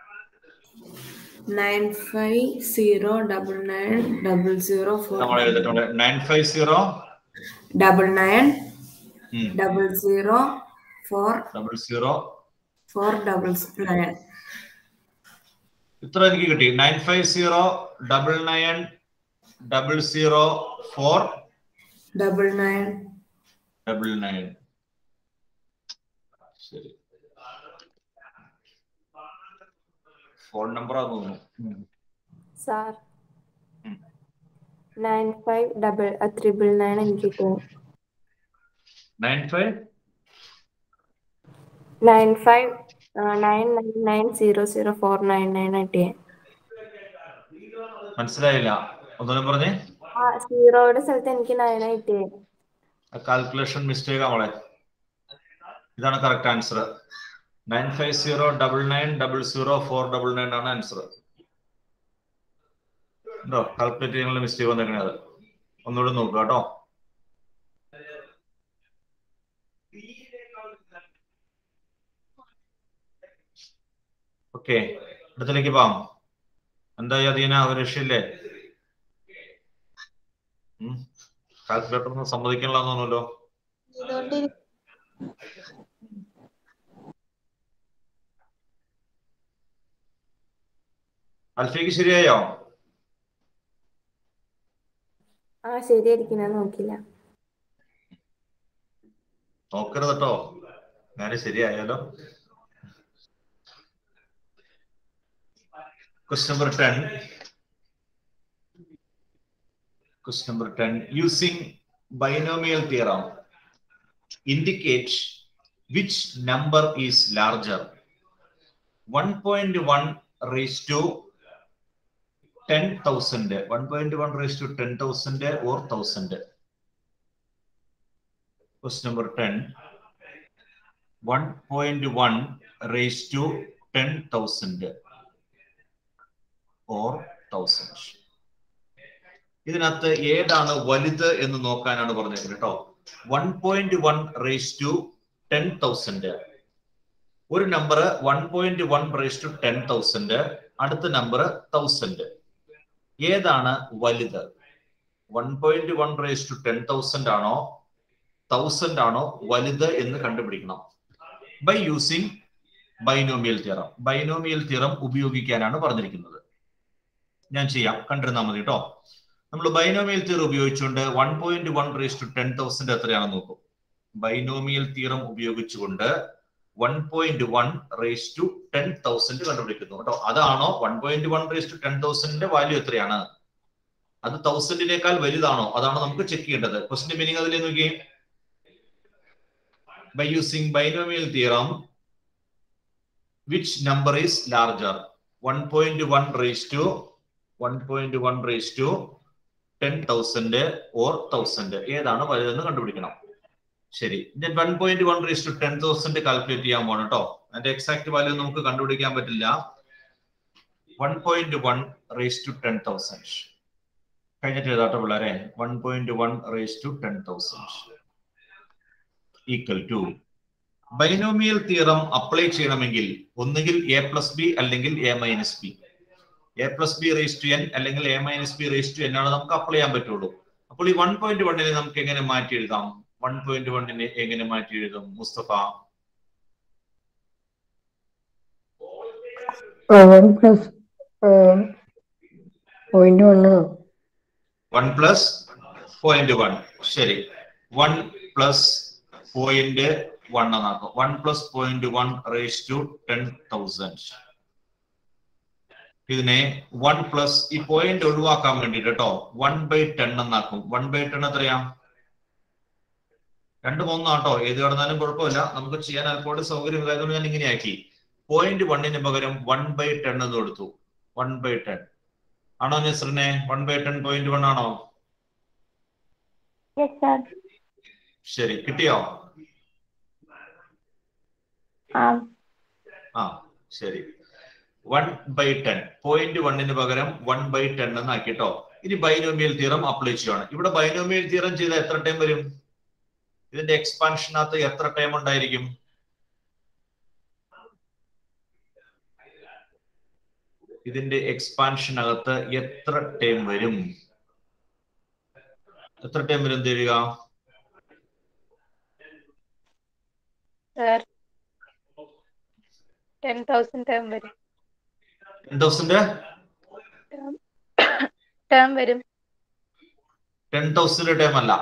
nine five zero double nine double zero four നമ്മൾ എഴുതിട്ടുണ്ട് nine five zero double nine double zero four double zero four double nine ഇത്ര എനിക്ക് കിട്ടി nine five zero double nine double zero four double nine double nine ശരി phone നമ്പറാ തോന്നുന്നു sir nine five double triple nine എനിക്ക് കിട്ടും nine five nine five nine nine nine zero zero four nine nine കിട്ടിയേ മനസ്സിലായില്ല ഒന്നുകൂടെ പറഞ്ഞേ ആ സീറോയുടെ സ്ഥലത്ത് എനിക്ക് നയൻ കിട്ടിയേ കാൽക്കുലേഷൻ മിസ്റ്റേക്ക് നമ്മളെ ഇതാണ് correct answer nine five zero double nine double zero four double nine ആണ് ആൻസർ ഉണ്ടോ കാൽക്കുലേറ്റ് ചെയ്യാനുള്ള മിസ്റ്റേക്ക് വന്നേക്കണേ അത് ഒന്നുകൂടെ നോക്കുക കേട്ടോ ഓക്കെ അടുത്തിലേക്ക് പോവാം എന്തായി അധീന ഒരു രക്ഷയില്ലേ കാൽക്കുലേറ്റർ ഒന്നും സമ്മതിക്കണില്ലെന്ന് തോന്നുമല്ലോ അൽഫയ്ക്ക് ശരിയായോ ആ ശരിയായിരിക്കും ഞാൻ നോക്കില്ല നോക്കരുത് കേട്ടോ ഞാൻ ശരിയായാലോ question number ten question number ten using binomial theorem indicate which number is larger one point one raise to ten thousand one point one raise to ten thousand or thousand question number ten one point one raise to ten thousand or thousand ഇതിനകത്ത് ഏതാണ് വലുത് എന്ന് നോക്കാനാണ് പറഞ്ഞത് കേട്ടോ one point one raise to ten thousand ഒരു number one point one raise to ten thousand അടുത്ത number thousand ഏതാണ് വലുത് one point one raise to ten thousand ആണോ തൗസൻഡ് ആണോ വലുത് എന്ന് കണ്ടുപിടിക്കണം by using binomial theorem binomial theorem ഉപയോഗിക്കാനാണ് പറഞ്ഞിരിക്കുന്നത് ഞാൻ ചെയ്യാം കണ്ടിരുന്നാൽ മതി കേട്ടോ നമ്മൾ ബൈനോമിയൽ തിയറം ഉപയോഗിച്ചുകൊണ്ട് one point one raise to ten thousand എത്രയാണെന്ന് നോക്കും ബൈനോമിയൽ തിയറം ഉപയോഗിച്ചുകൊണ്ട് one point one raise to ten thousand കണ്ടുപിടിക്കുന്നു കേട്ടോ അതാണോ one point one raise to ten തൗസൻഡിന്റെ വാല്യൂ എത്രയാണ് അത് തൗസൻഡിനേക്കാൾ വലുതാണോ അതാണ് നമുക്ക് ചെക്ക് ചെയ്യേണ്ടത് ക്വസ്റ്റിന്റെ മീനിങ് അതിലേ നോക്കിയേ by using binomial theorem, which number is larger? 1.1 raised to 1.1 raised to 10,000 or 1000 ഏതാണ് വലുതെന്ന് കണ്ടുപിടിക്കണം ശരി ഞാൻ one point one raise to ten thousand calculate ചെയ്യാൻ പോകണം കേട്ടോ അതിന്റെ എക്സാക്ട് വാല്യൂ നമുക്ക് കണ്ടുപിടിക്കാൻ പറ്റില്ല one point one raise to ten thousand കഴിഞ്ഞിട്ട് എഴുതാട്ടോ പിള്ളേരെ one point one raise to ten thousand equal to binomial theorem apply ചെയ്യണമെങ്കിൽ ഒന്നുകിൽ എ പ്ലസ് ബി അല്ലെങ്കിൽ A minus B A plus B raise to N അല്ലെങ്കിൽ A minus B raise to N ആണ് നമുക്ക് apply ചെയ്യാൻ പറ്റുള്ളൂ അപ്പോൾ ഈ വൺ പോയിന്റ് വണ്ണിനെ നമുക്ക് എങ്ങനെ മാറ്റി എഴുതാം വൺ പോയിന്റ് വണ്ണിനെ എങ്ങനെ മാറ്റി എഴുതും Mustafa one plus point one one plus point one ശരി വൺ പ്ലസ് പോയിന്റ് വൺ എന്നാക്കും one plus point one raise to ten thousand ഇതിനെ വൺ പ്ലസ് ഈ പോയിന്റ് ഒഴിവാക്കാൻ വേണ്ടിട്ട് കേട്ടോ വൺ ബൈ ടെൻ എന്നാക്കും വൺ ബൈ ടെൻ എത്രയാ രണ്ട് മൂന്നാട്ടോ ഏത് കടന്നാലും കുഴപ്പമില്ല നമുക്ക് ചെയ്യാൻ അല്പോട് സൗകര്യം ഇതായതുകൊണ്ട് ഞാൻ ഇങ്ങനെ ആക്കി പോയിന്റ് വണ്ണിന് പകരം വൺ ബൈ ടെൻ എന്ന് കൊടുത്തു വൺ ബൈ ടെൻ ആണോ നെസ്റിനെ one by ten point one ആണോ ശരി കിട്ടിയോ ആ ശരി വൺ ബൈ ടെൻ പോയിന്റ് വണ്ണിന് പകരം വൺ ബൈ ടെൻ എന്നാക്കി കേട്ടോ ഇനി ബൈനോമിയൽ തീറം അപ്ലൈ ചെയ്യണം ഇവിടെ ബൈനോമിയൽ തീറം ചെയ്താൽ എത്ര ടൈം വരും ഇതിന്റെ എക്സ്പാൻഷനകത്ത് എത്ര ടൈം ഉണ്ടായിരിക്കും ഇതിന്റെ എക്സ്പാൻഷൻ അകത്ത് എത്ര ടേം വരും എത്ര ടേം വരും തരിക സാർ ടെൻ തൗസൻഡ് ടേം വരും ടെൻ തൗസൻഡ് ടേം വരും ടെൻ തൗസൻഡ് ടേം അല്ല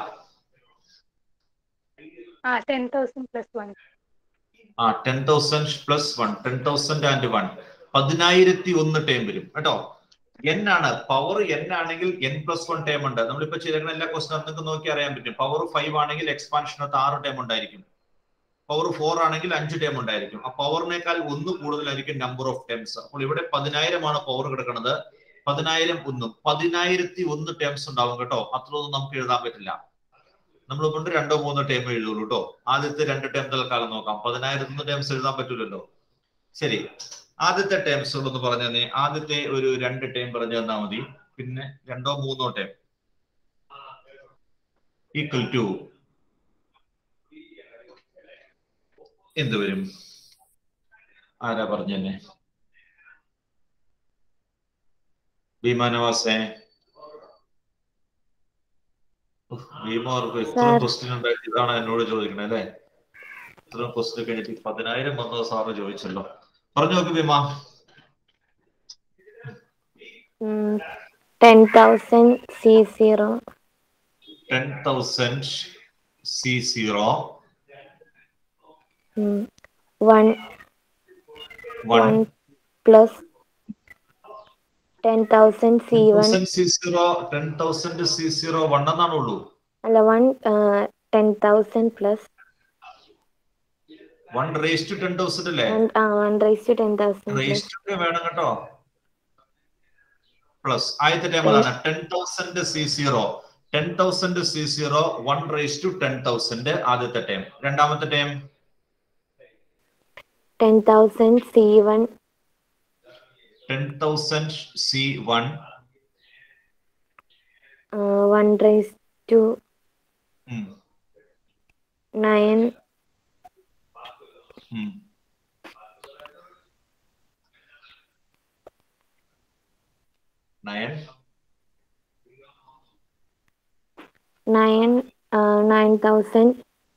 ആ ടെൻ തൗസൻഡ് പ്ലസ് വൺ ആ ten thousand plus one ten thousand and one പതിനായിരത്തി ഒന്ന് ടേം വരും കേട്ടോ എൻ ആണ് പവർ എൻ ആണെങ്കിൽ എൻ പ്ലസ് വൺ ടേം ഉണ്ട് നമ്മളിപ്പോ ചെയ്തേക്കുന്ന എല്ലാ ക്വസ്റ്റിനും നിങ്ങൾക്ക് നോക്കി അറിയാൻ പറ്റും പവർ ഫൈവ് ആണെങ്കിൽ എക്സ്പാൻഷനകത്ത് ആറ് ടേം ഉണ്ടായിരിക്കും പവർ ഫോർ ആണെങ്കിൽ അഞ്ച് ടേം ഉണ്ടായിരിക്കും ആ പവറിനേക്കാൾ ഒന്ന് കൂടുതലായിരിക്കും നമ്പർ ഓഫ് ടേംസ് അപ്പോൾ ഇവിടെ പതിനായിരമാണ് പവർ കിടക്കുന്നത് പതിനായിരം ഒന്നും പതിനായിരത്തി ഒന്ന് ടേംസ് ഉണ്ടാവും കേട്ടോ അത്രയൊന്നും നമുക്ക് എഴുതാൻ പറ്റില്ല നമ്മൾ കൊണ്ട് രണ്ടോ മൂന്നോ ടേം എഴുതുള്ളൂ കേട്ടോ ആദ്യത്തെ രണ്ട് ടേം തൽക്കാലം നോക്കാം പതിനായിരത്തി ടേംസ് എഴുതാൻ പറ്റൂലല്ലോ ശരി ആദ്യത്തെ ടേംസുകൾ ഒന്ന് പറഞ്ഞു തന്നെ ആദ്യത്തെ ഒരു രണ്ട് ടേം പറഞ്ഞു തന്നാൽ മതി പിന്നെ രണ്ടോ മൂന്നോ ടേം ഈക്വൽ ടു എന്ത് വരും ആരാ പറഞ്ഞു തന്നെ ഭീമാനവാസേ ഭീമാർക്ക് ഇത്ര Sir. ക്വസ്റ്റ്യൻ ഉണ്ടായിട്ട് ഇതാണ് എന്നോട് ചോദിക്കണേ അല്ലേ ഇത്ര ക്വസ്റ്റ്യൻ കഴിഞ്ഞിട്ട് പതിനായിരം വന്നത് സാറ് ചോദിച്ചല്ലോ പറഞ്ഞു നോക്ക് Bhima ten thousand C zero ten thousand C zero one one one plus ten thousand C one thousand C zero ten thousand C zero one എന്നാണുള്ളൂ അല്ല one ten thousand plus one raise to ten thousand അല്ലേ ആ one rice to ten thousand raise plus two വേണം കേട്ടോ plus ആദ്യത്തെ time അതാണ് ten thousand C zero ten thousand C zero one raise to ten thousand ആദ്യത്തെ time രണ്ടാമത്തെ time ten thousand C one ten thousand C one one rice to nine nine nine nine thousand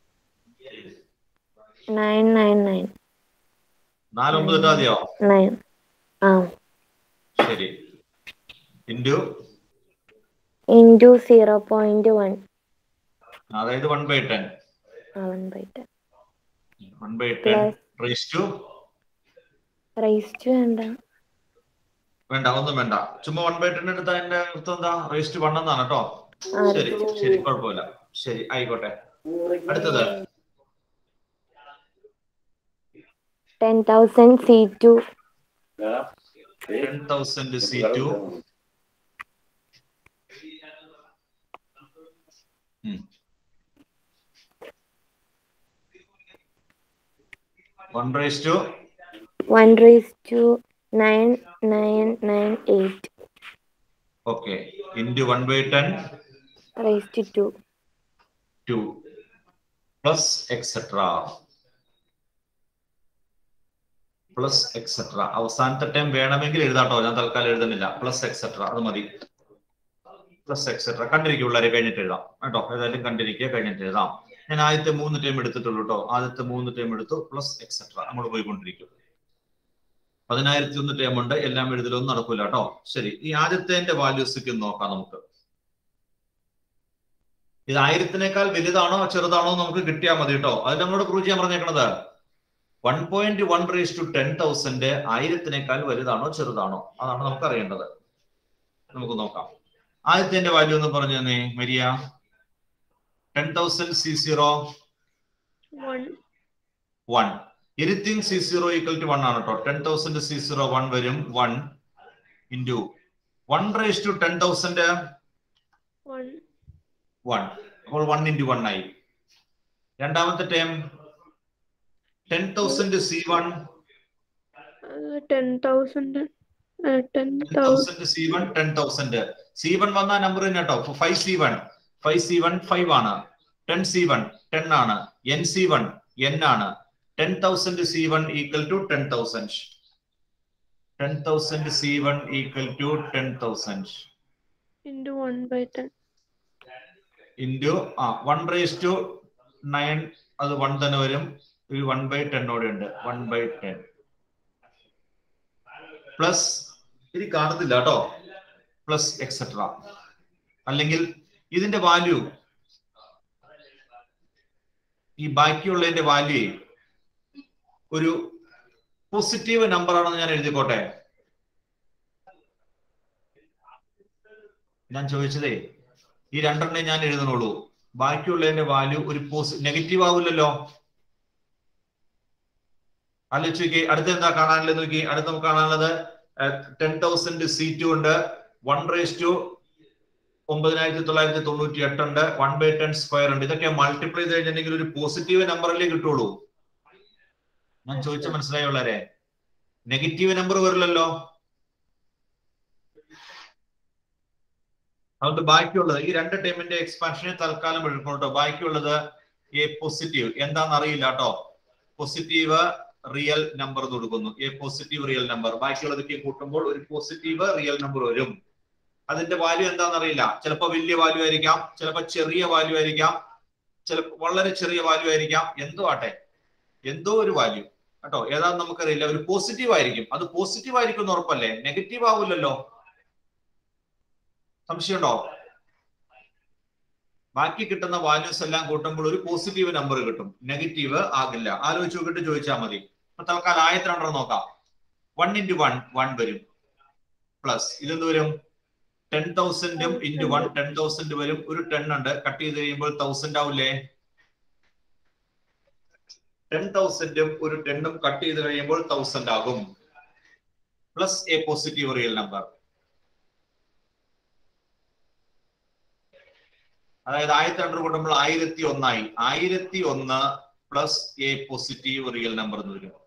nine nine nine നാലൊമ്പത് ഇട്ടാ മതിയോ nine ആ ശരി into into zero point one അതായത് one by ten one by ten one by ten Plus. Raise to raise to വേണ്ട വേണ്ട ഒന്നും വേണ്ട ചുമ്മാ വൺ ബൈ ടെൻ എടുത്താൽ അതിന്റെ അർത്ഥം എന്താ റേസ് ടു വൺ എന്നാണ് കേട്ടോ ആ, ശരി ശരി കുഴപ്പമില്ല ശരി ആയിക്കോട്ടെ അടുത്തത് ten thousand C two ten thousand C two one raise to one rice to nine nine nine eight okay into one by ten raise to two two plus etcetera plus etcetera അവസാനത്തെ time വേണമെങ്കിൽ എഴുതാട്ടോ ഞാൻ തൽക്കാലം എഴുതുന്നില്ല plus etcetera അത് മതി plus etcetera കണ്ടിരിക്കും പിള്ളേരെ കഴിഞ്ഞിട്ട് എഴുതാം കേട്ടോ ഏതായാലും കണ്ടിരിക്കുക കഴിഞ്ഞിട്ട് എഴുതാം ഞാൻ ആദ്യത്തെ മൂന്ന് ടൈം എടുത്തിട്ടുള്ളൂ കേട്ടോ ആദ്യത്തെ മൂന്ന് ടൈം എടുത്തു പ്ലസ് എക്സെട്ര നമ്മൾ പോയിക്കൊണ്ടിരിക്കും പതിനായിരത്തി ഒന്ന് ടൈം ഉണ്ട് എല്ലാം എഴുതലൊന്നും നടക്കൂല കേട്ടോ ശരി ഈ ആദ്യത്തെ വാല്യൂസ് നോക്കാം നമുക്ക് ഇത് ആയിരത്തിനേക്കാൾ വലുതാണോ ചെറുതാണോ നമുക്ക് കിട്ടിയാൽ മതി കേട്ടോ അത് നമ്മളോട് പ്രൂവ് ചെയ്യാൻ പറഞ്ഞേക്കണത് one point one raise to ten thousand ആയിരത്തിനേക്കാൾ വലുതാണോ ചെറുതാണോ അതാണ് നമുക്ക് അറിയേണ്ടത് നമുക്ക് നോക്കാം ആദ്യത്തെ വാല്യൂ എന്ന് പറഞ്ഞു തന്നെ Maria ten thousand C zero one one anything C zero equal to one ആണ് കേട്ടോ ten thousand C zero one വരും one into one raise to ten thousand one one അപ്പോൾ വൺ ഇൻറ്റു വൺ ആയി രണ്ടാമത്തെ term ten thousand C one ten thousand ten thousand thousand C one ten thousand C one വന്ന number തന്നെ കേട്ടോ five C one five C one five ആണ് ten C one ten ആണ് N C one N ആണ് ten thousand C one equal to ten thousand ten thousand C one equal to ten thousand into 1 by 10. Into ആ one raise to nine അത് one തന്നെ വരും ഒരു one by ടെന്നോടെ ഉണ്ട് one by ten plus ഇത് കാണുന്നില്ല കേട്ടോ പ്ലസ് എക്സെട്ര അല്ലെങ്കിൽ ഇതിന്റെ വാല്യൂ ഈ ബാക്കിയുള്ളതിന്റെ വാല്യൂ ഒരു പോസിറ്റീവ് നമ്പർ ആണെന്ന് ഞാൻ എഴുതിക്കോട്ടെ ഞാൻ ചോദിച്ചതേ ഈ രണ്ടെണ്ണേ ഞാൻ എഴുതണുള്ളൂ ബാക്കിയുള്ളതിന്റെ വാല്യൂ ഒരു പോസി നെഗറ്റീവ് ആവില്ലല്ലോ ആലോചിച്ച് നോക്കി അടുത്ത എന്താ കാണാനുള്ളത് നോക്കി അടുത്ത നമുക്ക് കാണാനുള്ളത് ടെൻ തൗസൻഡ് സി ടു ഉണ്ട് വൺ റേസ് ടു ഒമ്പതിനായിരത്തി തൊള്ളായിരത്തി തൊണ്ണൂറ്റി എട്ട് ഉണ്ട് വൺ ബൈ ടെൻ സ്ക്വയർ ഉണ്ട് ഇതൊക്കെ മൾട്ടിപ്ലൈ ചെയ്ത് കഴിഞ്ഞിട്ടുണ്ടെങ്കിൽ ഒരു പോസിറ്റീവ് നമ്പറല്ലേ കിട്ടുള്ളൂ ഞാൻ ചോദിച്ച മനസ്സിലായി വളരെ നെഗറ്റീവ് നമ്പർ വരില്ലല്ലോ അതുകൊണ്ട് ബാക്കിയുള്ളത് ഈ രണ്ട് ടൈമിന്റെ എക്സ്പാൻഷനെ തൽക്കാലം എടുക്കണം കേട്ടോ ബാക്കിയുള്ളത് എ പോസിറ്റീവ് എന്താണെന്ന് അറിയില്ല കേട്ടോ പോസിറ്റീവ് റിയൽ നമ്പർ കൊടുക്കുന്നു എ പോസിറ്റീവ് റിയൽ നമ്പർ ബാക്കിയുള്ളതൊക്കെ കൂട്ടുമ്പോൾ ഒരു പോസിറ്റീവ് റിയൽ നമ്പർ വരും അതിന്റെ വാല്യൂ എന്താണെന്ന് അറിയില്ല ചിലപ്പോൾ വലിയ വാല്യൂ ആയിരിക്കാം ചിലപ്പോൾ ചെറിയ വാല്യൂ ആയിരിക്കാം ചിലപ്പോൾ വളരെ ചെറിയ വാല്യൂ ആയിരിക്കാം എന്തോ ആട്ടെ എന്തോ ഒരു വാല്യൂ കേട്ടോ ഏതാണെന്ന് നമുക്കറിയില്ല ഒരു പോസിറ്റീവ് ആയിരിക്കും അത് പോസിറ്റീവ് ആയിരിക്കും എന്ന് ഉറപ്പല്ലേ നെഗറ്റീവ് ആവില്ലല്ലോ സംശയമുണ്ടോ ബാക്കി കിട്ടുന്ന വാല്യൂസ് എല്ലാം കൂട്ടുമ്പോൾ ഒരു പോസിറ്റീവ് നമ്പർ കിട്ടും നെഗറ്റീവ് ആകില്ല ആലോചിച്ച് നോക്കിയിട്ട് ചോദിച്ചാൽ മതി ഇപ്പൊ തൽക്കാലം ആയിരത്തി രണ്ടെണ്ണം നോക്കാം വൺ ഇൻറ്റു വൺ വൺ വരും പ്ലസ് ഇതെന്ത് വരും ടെൻ തൗസൻഡും ഇൻറ്റു വൺ ടെൻ തൗസൻഡ് വരും ഒരു ടെൻ ഉണ്ട് കട്ട് ചെയ്ത് കഴിയുമ്പോൾ തൗസൻഡ് ആവില്ലേ ടെൻ തൗസൻഡും ഒരു ടെണ്ണും കട്ട് ചെയ്ത് കഴിയുമ്പോൾ തൗസൻഡ് ആകും plus a positive real number അതായത് ആയിരത്തി രണ്ടു കൂട്ടുമ്പോൾ ആയിരത്തി ഒന്നായി ആയിരത്തി ഒന്ന് plus a positive real number എന്ന് വരും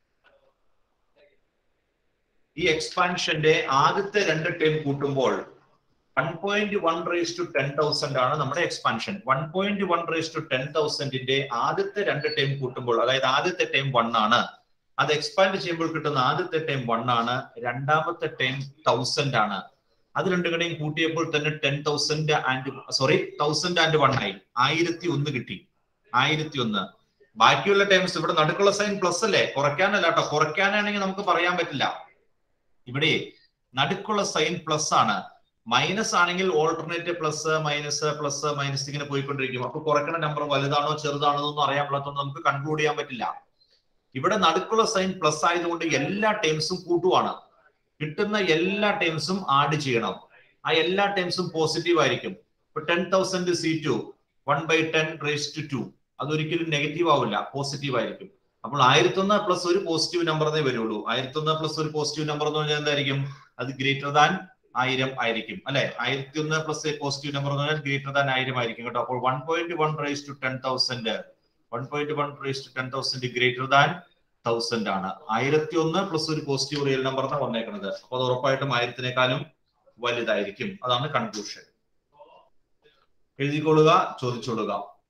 ഈ എക്സ്പാൻഷന്റെ ആദ്യത്തെ രണ്ട് ടൈം കൂട്ടുമ്പോൾ one point one raise to ten thousand ആണ് നമ്മുടെ expansion one point one raise to ten തൗസൻഡിന്റെ ആദ്യത്തെ രണ്ട് ടൈം കൂട്ടുമ്പോൾ അതായത് ആദ്യത്തെ ടൈം വൺ ആണ് അത് എക്സ്പാൻഡ് ചെയ്യുമ്പോൾ കിട്ടുന്ന ആദ്യത്തെ ടൈം വൺ ആണ് രണ്ടാമത്തെ ടൈം തൗസൻഡ് ആണ് അത് രണ്ടു കടയും കൂട്ടിയപ്പോൾ തന്നെ ten thousand and sorry thousand and one ആയി ആയിരത്തി ഒന്ന് കിട്ടി ആയിരത്തി ഒന്ന് ബാക്കിയുള്ള ടൈംസ് ഇവിടെ നടുക്കുള്ള സൈൻ പ്ലസ് അല്ലേ കുറയ്ക്കാനല്ല കേട്ടോ കുറയ്ക്കാനാണെങ്കിൽ നമുക്ക് പറയാൻ പറ്റില്ല ഇവിടെ നടുക്കുള്ള സൈൻ പ്ലസ് ആണ് മൈനസ് ആണെങ്കിൽ alternate plus minus plus minus ഇങ്ങനെ പോയിക്കൊണ്ടിരിക്കും അപ്പൊ കുറയ്ക്കുന്ന നമ്പർ വലുതാണോ ചെറുതാണോ എന്നൊന്നും അറിയാൻ പറ്റാത്തതുകൊണ്ട് നമുക്ക് കൺക്ലൂഡ് ചെയ്യാൻ പറ്റില്ല ഇവിടെ നടുക്കുള്ള സൈൻ പ്ലസ് ആയതുകൊണ്ട് എല്ലാ ടൈംസും കൂട്ടുവാണ് കിട്ടുന്ന എല്ലാ ടൈംസും ആഡ് ചെയ്യണം ആ എല്ലാ ടൈംസും പോസിറ്റീവ് ആയിരിക്കും ഇപ്പൊ ten thousand C two one by ten raise to two അതൊരിക്കലും നെഗറ്റീവ് ആവില്ല പോസിറ്റീവ് ആയിരിക്കും അപ്പോൾ ആയിരത്തി ഒന്ന് പ്ലസ് ഒരു പോസിറ്റീവ് നമ്പർ എന്നേ വരുള്ളൂ ആയിരത്തി ഒന്ന് പ്ലസ് ഒരു പോസിറ്റീവ് നമ്പർ എന്ന് പറഞ്ഞാൽ എന്തായിരിക്കും അത് ഗ്രേറ്റർ ദാൻ ആയിരം ആയിരിക്കും അല്ലെ ആയിരത്തി ഒന്ന് പ്ലസ് പോസിറ്റീവ് നമ്പർ എന്ന് പറഞ്ഞാൽ ഗ്രേറ്റർ ദാൻ ആയിരം ആയിരിക്കും കേട്ടോ അപ്പോൾ one point one raise to ten thousand one point one raise to ten thousand greater than thousand ആണ് ആയിരത്തി ഒന്ന് പ്ലസ് ഒരു പോസിറ്റീവ് റിയൽ നമ്പർ എന്നാണ് വന്നേക്കുന്നത് അപ്പൊ അത് ഉറപ്പായിട്ടും ആയിരത്തിനേക്കാളും വലുതായിരിക്കും അതാണ് കൺക്ലൂഷൻ എഴുതിക്കൊള്ളുക ചോദിച്ചോളുക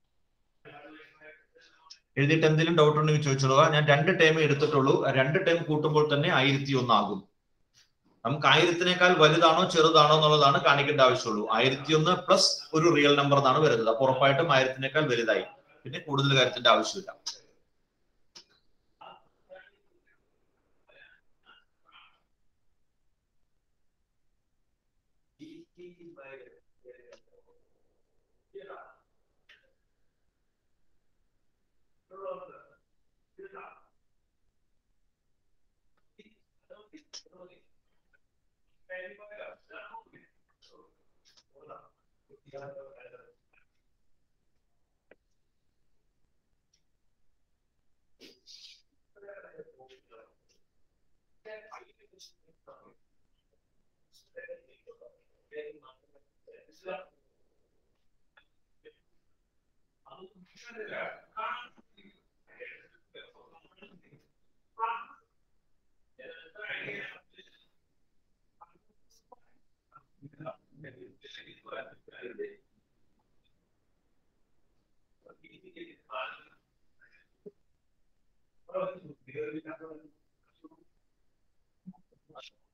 എഴുതിയിട്ട് എന്തെങ്കിലും ഡൗട്ട് ഉണ്ടെങ്കിൽ ചോദിച്ചോളുക ഞാൻ രണ്ട് ടൈം എടുത്തിട്ടുള്ളൂ രണ്ട് ടൈം കൂട്ടുമ്പോൾ തന്നെ ആയിരത്തി ഒന്നാകും നമുക്ക് ആയിരത്തിനേക്കാൾ വലുതാണോ ചെറുതാണോ എന്നുള്ളതാണ് കാണിക്കേണ്ട ആവശ്യമുള്ളൂ ആയിരത്തി ഒന്ന് പ്ലസ് ഒരു റിയൽ നമ്പർ എന്നാണ് വരുന്നത് അപ്പൊ ഉറപ്പായിട്ടും ആയിരത്തിനേക്കാൾ വലുതായി പിന്നെ കൂടുതൽ കാര്യത്തിന്റെ ആവശ്യമില്ല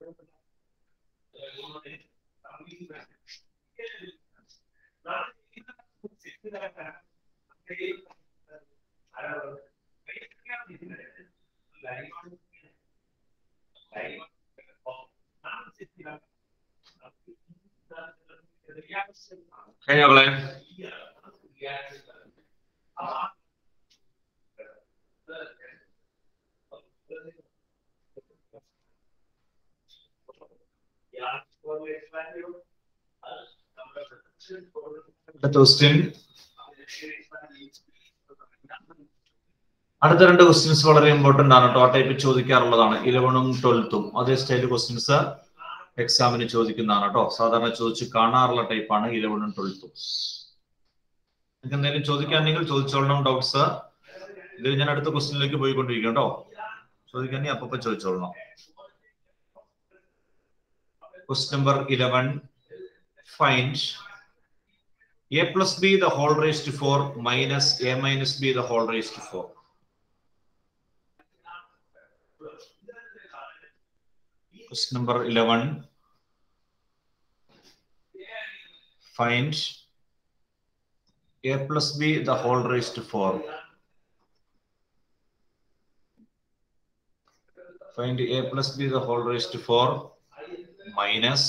കഴിഞ്ഞ മക്കളെ അടുത്ത ക്വസ്റ്റ്യൻ അടുത്ത രണ്ട് ക്വസ്റ്റ്യൻസ് വളരെ ഇമ്പോർട്ടന്റ് ആണ് കേട്ടോ ആ ടൈപ്പ് ചോദിക്കാറുള്ളതാണ് ഇലവനും ട്വൽത്തും അതേ സ്റ്റൈൽ ക്വസ്റ്റ്യൻസ് എക്സാമിന് ചോദിക്കുന്നതാണ് കേട്ടോ സാധാരണ ചോദിച്ച് കാണാറുള്ള ടൈപ്പാണ് ഇലവനും ട്വൽത്തും നിങ്ങൾക്ക് എന്തെങ്കിലും ചോദിക്കാനെങ്കിൽ ചോദിച്ചോളണം ഡൗട്ട്സ് ഇതിൽ ഞാൻ അടുത്ത ക്വസ്റ്റ്യനിലേക്ക് പോയിക്കൊണ്ടിരിക്കും കേട്ടോ ചോദിക്കാനെങ്കിൽ അപ്പൊ ചോദിച്ചോളണം question number eleven find a plus b the whole raised to 4 minus a minus b the whole raised to 4. Question number 11. Find a plus b the whole raised to 4. Find a plus b the whole raised to 4 minus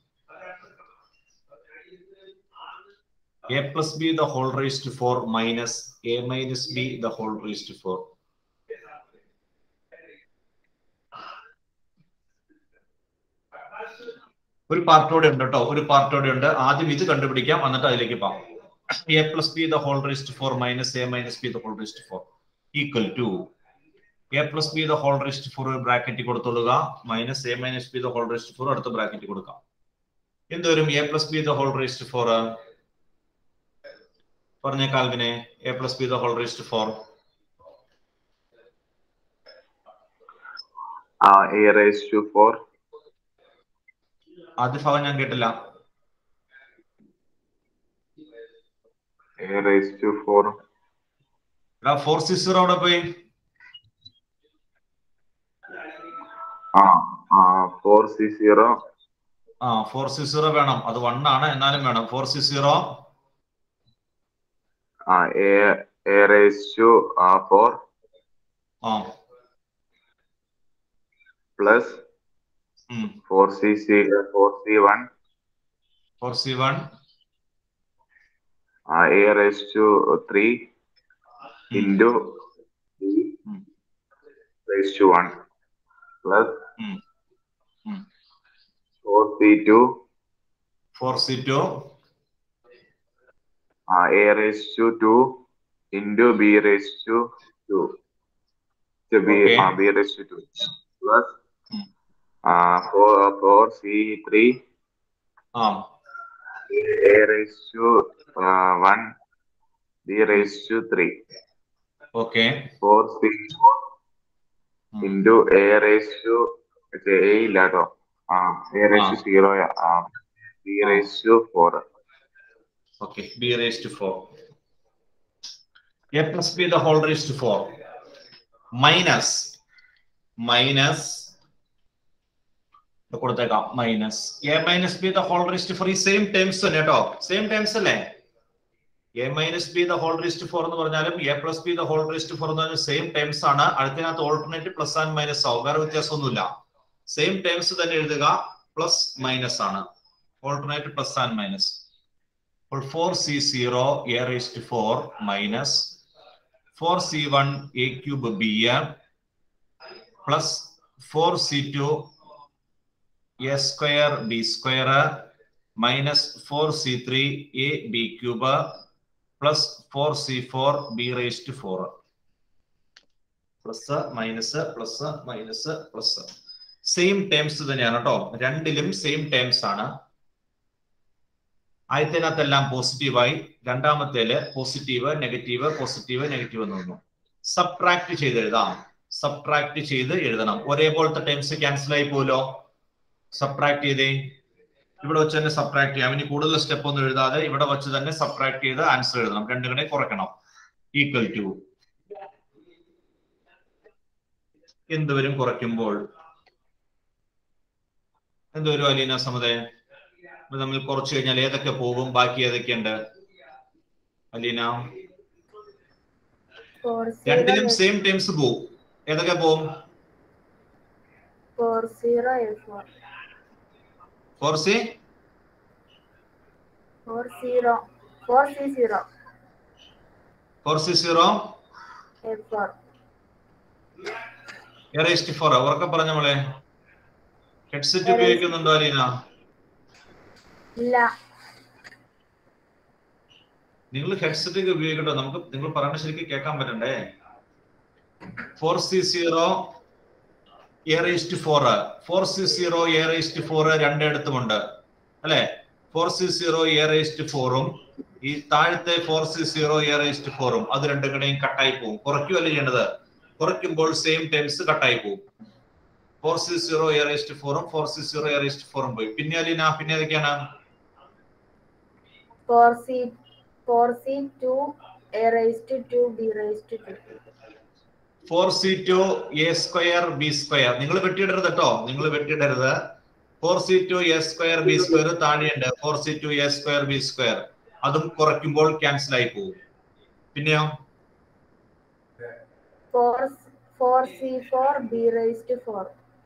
a plus b the whole raised to 4 minus a minus b the whole raised to 4. ഒരു പാർട്ടോടെ ഉണ്ട് കേട്ടോ ഒരു പാർട്ടോടെ ഉണ്ട് ആദ്യം ഇത് കണ്ടുപിടിക്കാം എന്നിട്ട് അതിലേക്ക് പോകാം A plus B the whole raised four minus A minus B the whole raised four equal to A plus B the whole raised four ഒരു ബ്രാക്കറ്റ് കൊടുത്തോളുക minus A minus B the whole raised four അടുത്ത bracket കൊടുക്കാം എന്തുവരും A plus B the whole raised four പറഞ്ഞ കാൽവിനെ A plus B the whole raised four A raise to four ആദ്യ ഭാഗം ഞാൻ കേട്ടില്ല A raise to four four six zero അവിടെ പോയി ആ ആ ഫോർ സി സീറോ ആ ഫോർ സിക്സ് സീറോ വേണം അത് വൺ ആണ് എന്നാലും വേണം ഫോർ സിക്സ് സീറോ ആ A A raise to four ആ plus four C C four C one four C one ആ A raise to three into raise to one plus four C two four C two ആ A raise to two into B raise to two B Okay. ആ B raise to two plus ആ four four C three ആ A raise to one B raise to three okay four C four into A raise to two A കേട്ടോ ആ A raise to zero ആ B raise to four okay B raise to four A plus B the whole raise to four minus minus കൊടുത്തേക്കാം minus A minus B the whole raise to four ഈ same terms തന്നെ കേട്ടോ same terms അല്ലേ A minus B the whole raise to four എന്ന് പറഞ്ഞാലും A plus B the whole raise to four എന്ന് പറഞ്ഞാൽ same terms ആണ് അടുത്തതിനകത്ത് ഓൾട്ടർനേറ്റ് പ്ലസ് ആൻഡ് മൈനസ് ആവും വേറെ വ്യത്യാസമൊന്നുമില്ല സെയിം ടേംസ് തന്നെ എഴുതുക പ്ലസ് മൈനസ് ആണ് ഓൾട്ടർനേറ്റ് പ്ലസ് ആൻഡ് മൈനസ് അപ്പോൾ four C zero A raise to four minus four C one A cube B plus four C two A square B square minus four C three A B cube plus four C four B raise to four plus minus plus minus plus same terms തന്നെയാണ് കേട്ടോ രണ്ടിലും same terms ആണ് ആദ്യത്തിനകത്തെല്ലാം പോസിറ്റീവായി രണ്ടാമത്തേല് positive negative positive negative എന്ന് വന്നു subtract ചെയ്ത് എഴുതാം സബ്ട്രാക്ട് ചെയ്ത് എഴുതണം ഒരേപോലത്തെ ടേംസ് ക്യാൻസൽ ആയി പോലോ സബ്ട്രാക്ട് ചെയ്തേ ഇവിടെ വെച്ച് തന്നെ സബ്ട്രാക്ട് ചെയ്യാം ഇനി കൂടുതൽ സ്റ്റെപ്പ് ഒന്നും എഴുതാതെ ഇവിടെ വെച്ച് തന്നെ സബ്ട്രാക്ട് ചെയ്ത് ആൻസർ എഴുതണം രണ്ടും കൂടെ കുറയ്ക്കണം ഈക്വൽ ടു എന്തുവരും കുറയ്ക്കുമ്പോൾ എന്ത് വരും അലീന സമുദായ ഇത് തമ്മിൽ കുറച്ച് കഴിഞ്ഞാൽ ഏതൊക്കെ പോകും ബാക്കി ഏതൊക്കെയുണ്ട് അലീന ഫോർ രണ്ടിലും സീറോ സെയിം ടൈംസ് പോകും ഏതൊക്കെ പോകും four zero A four four C four zero four C zero four C zero A four A raised four ഉറക്കെ പറഞ്ഞ മോളെ ഹെഡ്സെറ്റ് ഉപയോഗിക്കുന്നുണ്ടോ അലീന ഇല്ല നിങ്ങൾ ഹെഡ്സെറ്റ് ഒക്കെ ഉപയോഗിക്കട്ടോ നമുക്ക് നിങ്ങൾ പറയുന്ന ശരിക്കും കേൾക്കാൻ പറ്റണ്ടേ four C zero A raised four four C zero A raised four രണ്ടിടത്തുമുണ്ട് അല്ലെ ഫോർ സി സീറോ എയറേസ്റ്റ് ഫോറും ഈ താഴത്തെ ഫോർ സി സീറോ എയറേസ്റ്റ് ഫോറും അത് രണ്ടും കൂടെയും കട്ടായി പോകും കുറയ്ക്കുകയല്ല ചെയ്യേണ്ടത് കുറയ്ക്കുമ്പോൾ സെയിം ടൈംസ് കട്ടായി പോകും ഫോർ സി സീറോ എയറേസ്റ്റ് ഫോറും ഫോർ സി സീറോ എയറേസ്റ്റ് ഫോറും പോയി പിന്നെ അലീന പിന്നെ ഏതൊക്കെയാണ് four C four C two A raised two B raised two four C two A square B square നിങ്ങൾ വെട്ടിയിടരുത് കേട്ടോ നിങ്ങൾ വെട്ടിയിടരുത് four C two A square B square താഴെയുണ്ട് four C two A square B square അതും കുറയ്ക്കുമ്പോൾ cancel ആയി പോകും പിന്നെയോ four four C four B raised four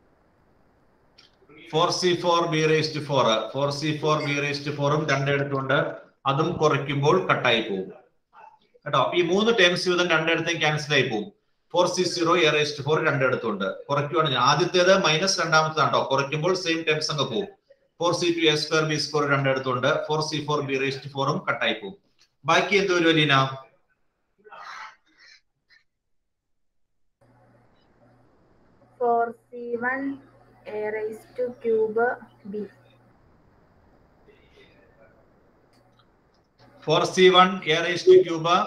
four C four B raised four four C four B raised ഫോറും രണ്ടിടത്തുണ്ട് അതും കുറയ്ക്കുമ്പോൾ കട്ടായി പോകും കേട്ടോ ഈ മൂന്ന് ടേംസ് വീതം രണ്ടിടത്തേയും ക്യാൻസൽ ആയി പോകും four C zero A raised four രണ്ടിടത്തുണ്ട് കുറയ്ക്കുവാണ് ഞാൻ ആദ്യത്തേത് മൈനസ് രണ്ടാമത്തേതാണ് കേട്ടോ കുറയ്ക്കുമ്പോൾ സെയിം ടേംസ് അങ്ങ് പോകും four C two A square B square രണ്ടിടത്തുണ്ട് four C four B raised ഫോറും കട്ടായി പോകും ബാക്കി എന്ത് വരും Aleena four C one A raised cube B four C one A raised cube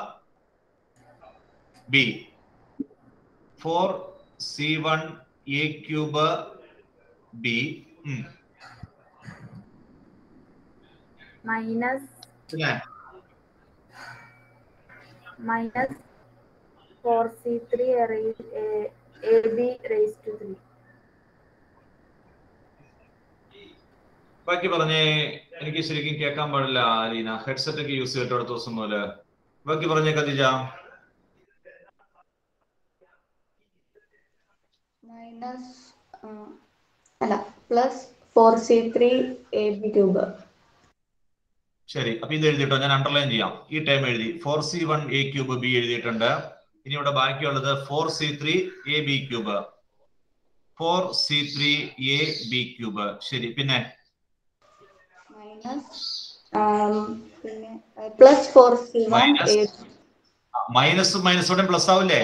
B four C one A cube B minus പിന്നെ minus four C three A B raised three ബാക്കി പറഞ്ഞേ എനിക്ക് ശരിക്കും കേൾക്കാൻ പാടില്ല അലീന ഹെഡ്സെറ്റ് ഒക്കെ യൂസ് ചെയ്തിട്ട് അടുത്ത ദിവസം മുതല് ബാക്കി പറഞ്ഞേ ഖദീജ മൈനസ് അല്ല plus four C three A B cube ശരി അപ്പൊ ഇത് എഴുതിട്ടോ ഞാൻ അണ്ടർലൈൻ ചെയ്യാം ഈ ടൈം എഴുതി four C one A cube B എഴുതിയിട്ടുണ്ട് ഇനി ഇവിടെ ബാക്കിയുള്ളത് four C three A B cube four C three A B cube ശരി പിന്നെ മൈനസ് പിന്നെ plus four C one minus A minus മൈനസോടെ പ്ലസ് ആവില്ലേ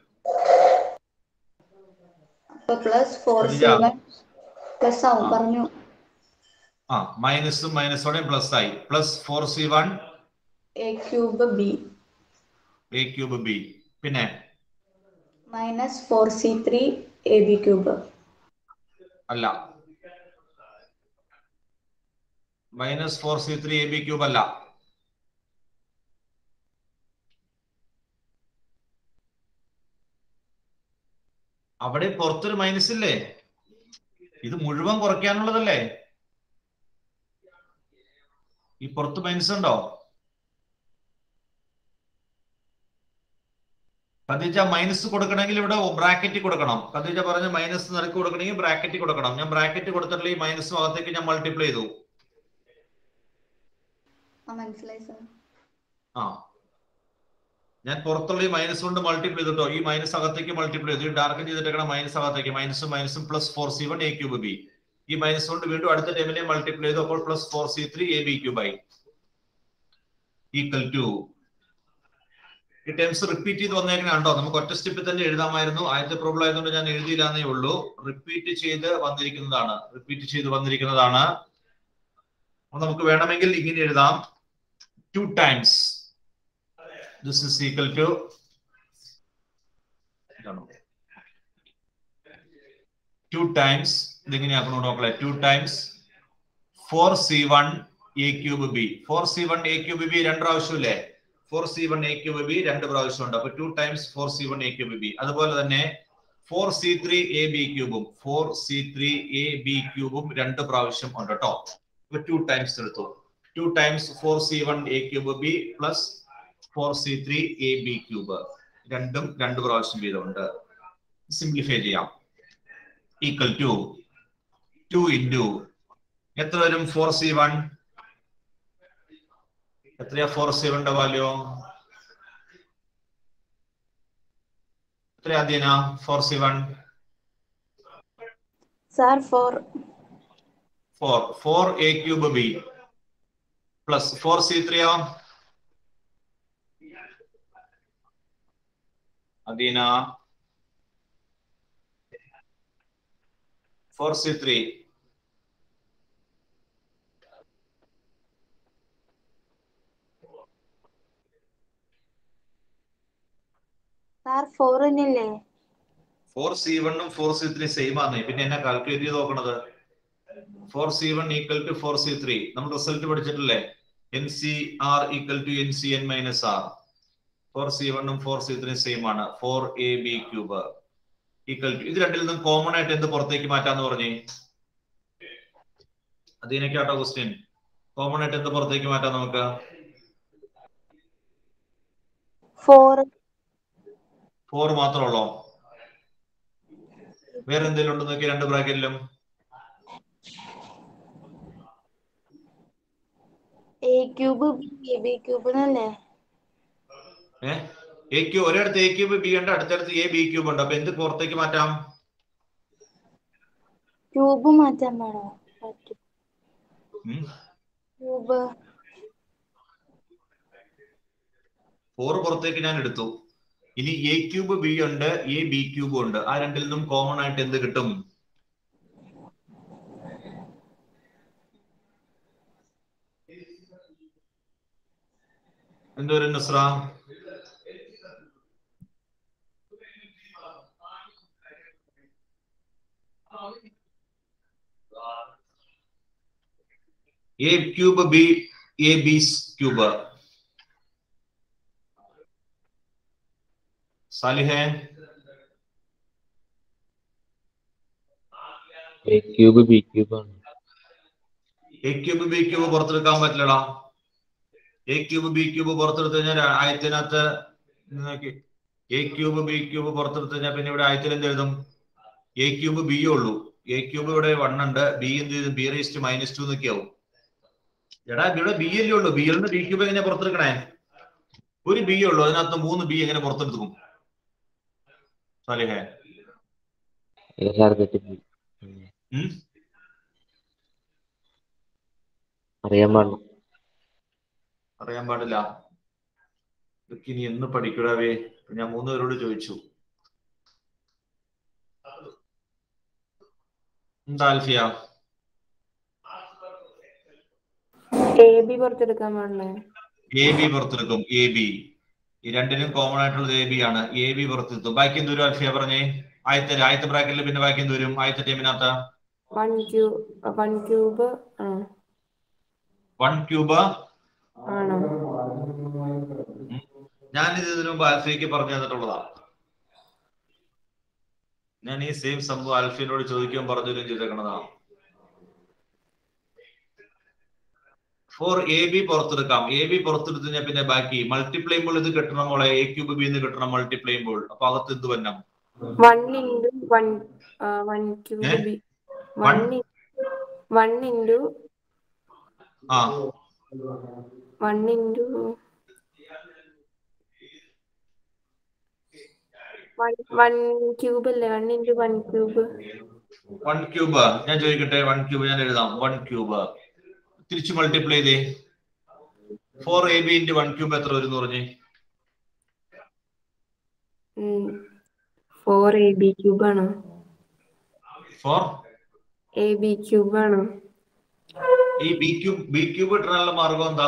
അപ്പൊ plus four C Khadeeja. One plus ആവും പറഞ്ഞു ആ മൈനസും മൈനസോടെ പ്ലസ് ആയി plus four C one A cube B A cube B പിന്നെ minus four C three A B cube അല്ല minus four C three A B cube അല്ല അവിടെ പുറത്തൊരു മൈനസ് ഇല്ലേ ഇത് മുഴുവൻ കുറയ്ക്കാനുള്ളതല്ലേ ഈ പുറത്ത് മൈനസ് ഉണ്ടോ ഖദീജ മൈനസ് കൊടുക്കണമെങ്കിൽ ഇവിടെ ബ്രാക്കറ്റ് കൊടുക്കണം ഖദീജ പറഞ്ഞ മൈനസ് നിരക്ക് കൊടുക്കണമെങ്കിൽ ബ്രാക്കറ്റ് കൊടുക്കണം ഞാൻ ബ്രാക്കറ്റ് കൊടുത്തിട്ടുള്ള ഈ മൈനസ് ഭാഗത്തേക്ക് ഞാൻ മൾട്ടിപ്ലൈ ചെയ്തു ആ മനസ്സിലായി സാർ ആ ഞാൻ പുറത്തുള്ള ഈ മൈനസ് കൊണ്ട് മൾട്ടിപ്ലൈ ചെയ്തിട്ടോ ഈ മൈനസ് അകത്തേക്ക് മൾട്ടിപ്ലൈ ചെയ്തു ഈ ഡാർക്കൻ ചെയ്തിട്ടേക്കണം മൈനസ് അകത്തേക്ക് മൈനസും മൈനസും plus four C one A cube B ഈ മൈനസ് കൊണ്ട് വീണ്ടും അടുത്ത ടൈമിനെ മൾട്ടിപ്ലൈ ചെയ്തു അപ്പോൾ plus four C three A B cube ആയി ഈക്വൽ ടു ഈ ടേംസ് റിപ്പീറ്റ് ചെയ്ത് വന്നേക്കണോ നമുക്ക് ഒറ്റ സ്റ്റെപ്പിൽ തന്നെ എഴുതാമായിരുന്നു ആദ്യത്തെ പ്രോബ്ലം ആയതുകൊണ്ട് ഞാൻ എഴുതിയില്ലാന്നേ ഉള്ളൂ റിപ്പീറ്റ് ചെയ്ത് വന്നിരിക്കുന്നതാണ് റിപ്പീറ്റ് ചെയ്ത് വന്നിരിക്കുന്നതാണ് അപ്പൊ നമുക്ക് വേണമെങ്കിൽ ഇങ്ങനെ എഴുതാം two times this is equal to two times ഇതിങ്ങനെയാക്കണോ നോക്കളെ two times four C one A cube B four C one A cube B രണ്ട് പ്രാവശ്യമില്ലേ four C one A cube B രണ്ട് പ്രാവശ്യമുണ്ട് അപ്പൊ two times four C one A cube B അതുപോലെ തന്നെ four C three A B ക്യൂബും four C three A B ക്യൂബും രണ്ട് പ്രാവശ്യം ഉണ്ട് കേട്ടോ ഇപ്പൊ ടു ടൈംസ് എടുത്തു to times four C one A cube B plus four C three A B cube രണ്ടും രണ്ട് പ്രാവശ്യം വീതമുണ്ട് സിംപ്ലിഫൈ ചെയ്യാം ഈക്വൽ ടു ടു ഇൻറ്റു എത്ര വരും ഫോർ സി വൺ എത്രയാ ഫോർ സി വണ്ടെ വാല്യൂ എത്രയാ Deena four C one sir four four four A cube B plus four C ത്രീയോ അദീന four C three sir four തന്നെയല്ലേ ഫോർ സി വണ്ണും ഫോർ സി ത്രീ സെയിം ആണ് പിന്നെ എന്നെ കാൽക്കുലേറ്റ് ചെയ്ത് നോക്കണത് four C one equal to four C three നമ്മൾ റിസൾട്ട് പഠിച്ചിട്ടില്ലേ N C R equal to N C N minus R four C വണ്ണും ഫോർ സി ത്രീ സെയിം ആണ് four A B cube equal to ഇത് രണ്ടിൽ നിന്നും common ആയിട്ട് എന്ത് പുറത്തേക്ക് മാറ്റാന്ന് പറഞ്ഞേ അതിനൊക്കെയാട്ടോ ക്വസ്റ്റ്യൻ കോമൺ ആയിട്ട് എന്ത് പുറത്തേക്ക് മാറ്റാം നമുക്ക് ഫോർ ഫോർ മാത്രമുള്ളോ വേറെ എന്തെങ്കിലും ഉണ്ടോ നോക്കി രണ്ട് ബ്രാക്കറ്റിലും A cube B B cube എന്നല്ലേ ഏഹ് എ ക്യൂ ഒരിടത്ത് എ ക്യൂബ് ബി ഉണ്ട് അടുത്തടുത്ത് എ ബി ക്യൂബ് ഉണ്ട് അപ്പൊ എന്ത് പുറത്തേക്ക് മാറ്റാം ക്യൂബ് മാറ്റാൻ വേണോ പറ്റും ഉം. ക്യൂബ് ഫോർ പുറത്തേക്ക് ഞാൻ എടുത്തു ഇനി എ ക്യൂബ് ബി ഉണ്ട് എ ബി ക്യൂബ് ഉണ്ട് ആ രണ്ടിൽ നിന്നും കോമൺ ആയിട്ട് എന്ത് കിട്ടും എന്തോരം Nasra A cube B A B cube സാലിഹേ എ ക്യൂബ് ബി ക്യൂബ് ആണ് എ ക്യൂബ് ബി ക്യൂബ് പുറത്തെടുക്കാൻ പറ്റില്ലടാ എ ക്യൂബ് ബി ക്യൂബ് പുറത്തെടുത്ത് കഴിഞ്ഞാൽ ആയത്തിനകത്ത് നോക്കി എ ക്യൂബ് ബി ക്യൂബ് പുറത്തെടുത്ത് കഴിഞ്ഞാൽ പിന്നെ ഇവിടെ ആയത്തിൽ എന്ത് എഴുതും എ ക്യൂബ് ബി ഉള്ളൂ എ ക്യൂബ് ഇവിടെ വൺ ഉണ്ട് ബി എന്ത് ചെയ്തും ബി റേസ്റ്റ് മൈനസ് ടു എന്നൊക്കെ ആവും എടാ ഇവിടെ ബി അല്ലേ ഉള്ളൂ ബി നിന്ന് ബി ക്യൂബ് എങ്ങനെ പുറത്തെടുക്കണേ ഒരു ബി ഉള്ളൂ അതിനകത്ത് മൂന്ന് ബി എങ്ങനെ പുറത്തെടുക്കും സാലിഹേ ഏത് സാർ തെറ്റി ഉം? അറിയാൻ പാടില്ല അറിയാൻ പാടില്ല ഇതൊക്കെ ഇനി എന്ന് പഠിക്കൂടാവേ ഇപ്പൊ ഞാൻ മൂന്ന് പേരോട് ചോദിച്ചു എന്താ ആൽഫിയ എ ബി പുറത്തെടുക്കാൻ പാടില്ലേ എ ബി പുറത്തെടുക്കും എ ബി ഈ രണ്ടിനും കോമൺ ആയിട്ടുള്ളത് എ ബി ആണ് എ ബി പുറത്തെടുത്തു ബാക്കി എന്തോരും ആൽഫിയ പറഞ്ഞേ ആദ്യത്തെ ആദ്യത്തെ ബ്രാക്കറ്റിൽ പിന്നെ ബാക്കി എന്തോരും ആദ്യത്തെ ടീമിനകത്ത് വൺ ക്യൂ വൺ ക്യൂബ് ആ വൺ ക്യൂബ് ആണോ ഞാൻ ഇത് ഇതിനു മുമ്പ് ആൽഫയ്ക്ക് പറഞ്ഞു തന്നിട്ടുള്ളതാ ഞാൻ ഈ സെയിം സംഭവം ആൽഫിനോട് ചോദിക്കുകയും പറഞ്ഞു തരും ചെയ്തേക്കണതാ ഫോർ എ ബി പുറത്തെടുക്കാം എ ബി പുറത്തെടുത്ത് കഴിഞ്ഞാൽ പിന്നെ ബാക്കി മൾട്ടിപ്ലൈമ്പോൾ ഇത് കിട്ടണം മോളെ എ ക്യൂബ് ബി എന്ന് കിട്ടണം മൾട്ടിപ്ലൈമ്പോൾ അപ്പൊ അകത്ത് എന്ത് വന്നം one into one one cube B one one into ആ one into one one cube അല്ലേ one into one cube one cube ഞാൻ ചോദിക്കട്ടെ വൺ ക്യൂബ് ഞാൻ എഴുതാം വൺ ക്യൂബ് തിരിച്ചു മൾട്ടിപ്ലൈ ചെയ്തേ four A B into one cube എത്ര വരും എന്ന് പറഞ്ഞേ ഫോർ എ ബി ക്യൂബ് ആണോ ഫോർ എ ബി ക്യൂബ് ആണോ ഈ ബി ക്യൂബ് ബി ക്യൂബ് കിട്ടാനുള്ള മാർഗം എന്താ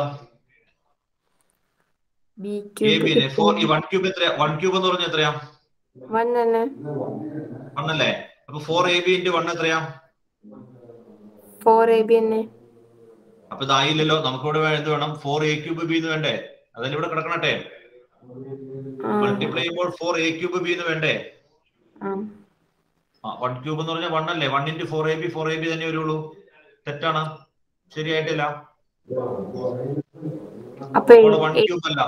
ബി എ ബിനെ ക്യൂബ് ഫോർ ഈ വൺ ക്യൂബ് എത്രയാ വൺ ക്യൂബ് എന്ന് പറഞ്ഞാൽ എത്രയാ വൺ തന്നെ വൺ അല്ലേ അപ്പൊ four A B into one എത്രയാ ഫോർ എ ബി തന്നെ അപ്പൊ ഇതായില്ലല്ലോ നമുക്കിവിടെ വേ- എന്ത് വേണം ഫോർ എ ക്യൂബ് ബി എന്ന് വേണ്ടേ അതല്ലേ ഇവിടെ കിടക്കണട്ടെ ആ മൾട്ടിപ്ലൈ ചെയ്യുമ്പോൾ ഫോർ എ ക്യൂബ് ബി എന്ന് വേണ്ടേ ആ ആ വൺ ക്യൂബ് എന്ന് പറഞ്ഞാൽ വൺ അല്ലേ one into four A B four A B തന്നെ വരുള്ളൂ തെറ്റാണ് ശരിയായിട്ടില്ല അപ്പൊ വൺ ക്യൂബ് അല്ല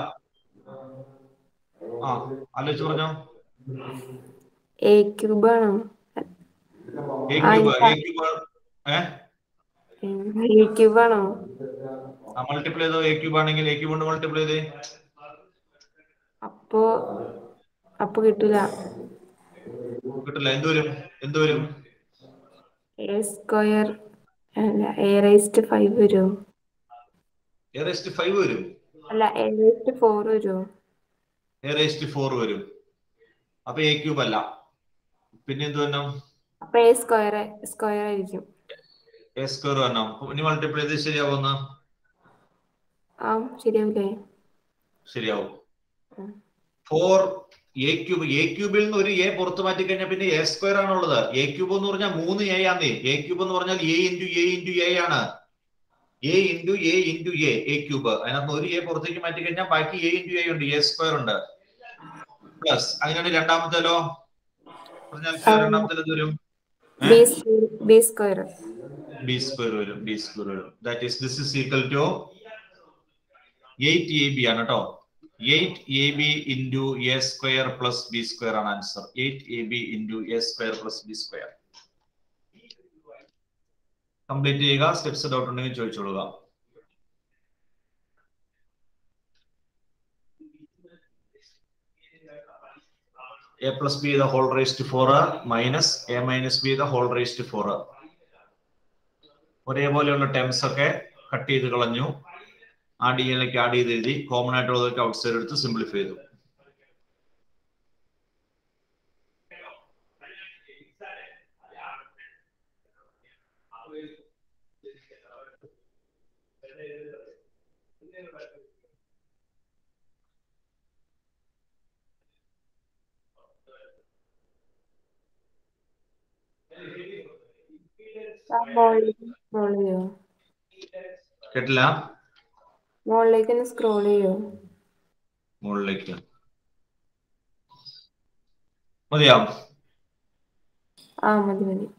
ആ ആലോചിച്ച് പറഞ്ഞോ എ ക്യൂബ് ആണോ എ ആ, ക്യൂബ് ഇല്ല. എ ക്യൂബ് ഏ എ ക്യൂബ് ആണോ ആ മൾട്ടിപ്ലൈ ചെയ്തോ എ ക്യൂബ് ആണെങ്കിൽ എ ക്യൂബ് കൊണ്ട് മൾട്ടിപ്ലൈ ചെയ്തേ അപ്പൊ അപ്പൊ കിട്ടൂല കിട്ടില്ല എന്ത് വരും എന്ത് വരും എ സ്ക്വയർ അല്ല എ റേസ്റ്റ് ഫൈവ് വരുമോ എ റേസ്റ്റ് ഫൈവ് വരും അല്ല എ റേസ്റ്റ് ഫോർ വരുമോ എ റേസ്റ്റ് ഫോർ വരും അപ്പൊ എ ക്യൂബ് അല്ല പിന്നെ എന്ത് വരണം അപ്പൊ എ സ്ക്വയർ സ്ക്വയർ ആയിരിക്കും എ സ്ക്വയർ വരണം അപ്പൊ ഇനി മൾട്ടിപ്ലൈ ചെയ്ത് ശരിയാവുന്ന ആ ശരിയാവില്ലേ ശരിയാവും ഉം. ഫോർ എ ക്യൂബ് എ ക്യൂബിൽ നിന്ന് ഒരു എ പുറത്ത് മാറ്റി കഴിഞ്ഞാൽ പിന്നെ എ സ്ക്വയർ ആണുള്ളത് എ ക്യൂബ് എന്ന് പറഞ്ഞാൽ മൂന്ന് എ ആന്നേ എ ക്യൂബ് എന്ന് പറഞ്ഞാൽ A into A into A ആണ് A into A into A A cube അതിനകത്ത് ഒരു എ പുറത്തേക്ക് മാറ്റി കഴിഞ്ഞാൽ ബാക്കി എ ഇൻറ്റു എ ഉണ്ട് എ സ്ക്വയർ ഉണ്ട് പ്ലസ് അങ്ങനെയാണ് രണ്ടാമത്തേലോ പറഞ്ഞാൽ രണ്ടാമത്തേൽ എന്ത് വരും B B square B square വരും ബി സ്ക്വയർ വരും that is this is equal to eight A B ആണ് കേട്ടോ eight A B into A square plus B square ആണ് answer eight A B into A square plus B square complete ചെയ്യുക steps doubt ഉണ്ടെങ്കിൽ ചോദിച്ചോളുക A plus B the whole raise to four minus A minus B the whole raise to four ഒരേപോലെയുള്ള terms ഒക്കെ cut ചെയ്ത് കളഞ്ഞു ആ ഡി എല്ലേക്ക് ആഡ് ചെയ്ത് എഴുതി കോമൺ ആയിട്ടുള്ളതൊക്കെ ഔട്ട് സൈഡ് എടുത്ത് സിംപ്ലിഫൈ ചെയ്തു മോളിലേക്ക് സ്ക്രോൾ ചെയ്യോ കേട്ടില്ല മോളിലേക്ക് ഒന്ന് സ്ക്രോൾ ചെയ്യോ മുകളിലേക്ക് മതിയാവും ആ മതി മതി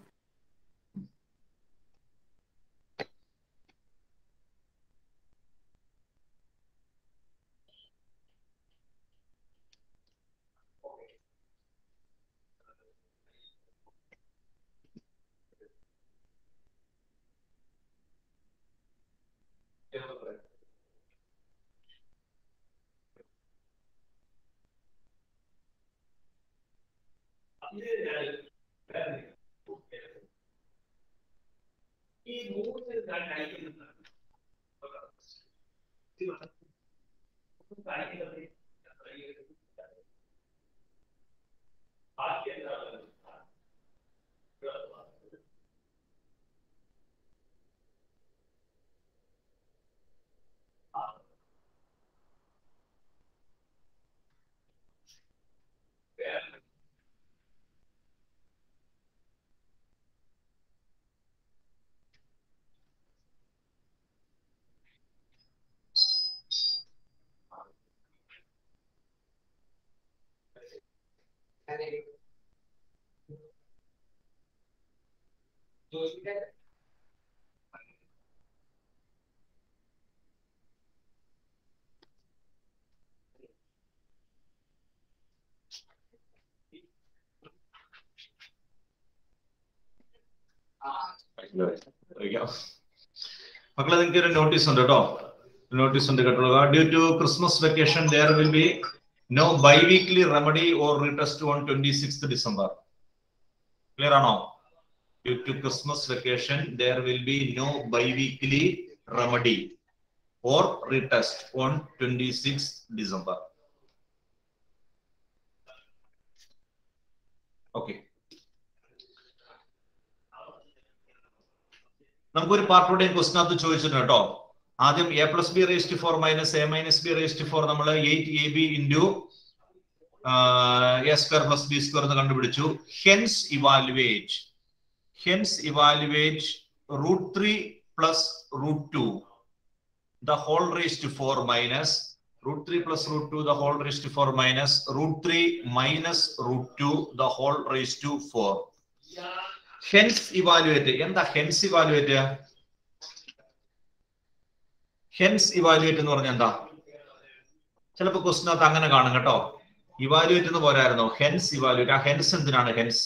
മക്കളെ നിങ്ങൾക്ക് ഒരു നോട്ടീസ് ഉണ്ട് കേട്ടോ നോട്ടീസ് ഉണ്ട് കേട്ടോ due to Christmas vacation there will be no biweekly remedy or retest on twenty six December clear ആണോ due to Christmas vacation there will be no biweekly remedy or retest on twenty six December okay നമുക്കൊരു പാർട്ടിയുടെ ക്വസ്റ്റിനകത്ത് ചോദിച്ചിട്ടുണ്ട് കേട്ടോ ആദ്യം A plus B raised four minus A minus B raised four നമ്മൾ eight A B into A square plus B square എന്ന് കണ്ടുപിടിച്ചു hence evaluate hence evaluate root three plus root two the whole raise to four minus root three plus root two the whole raise to four minus root three minus root two the whole raise to four hence evaluate എന്താ hence evaluate hence evaluate എന്ന് പറഞ്ഞാൽ എന്താ ചിലപ്പോ ക്വസ്റ്റിനകത്ത് അങ്ങനെ കാണും കേട്ടോ evaluate എന്ന് പോരായിരുന്നോ ഹെൻസ് ഇവാലുവേറ്റ് ആ ഹെൻസ് എന്തിനാണ് ഹെൻസ്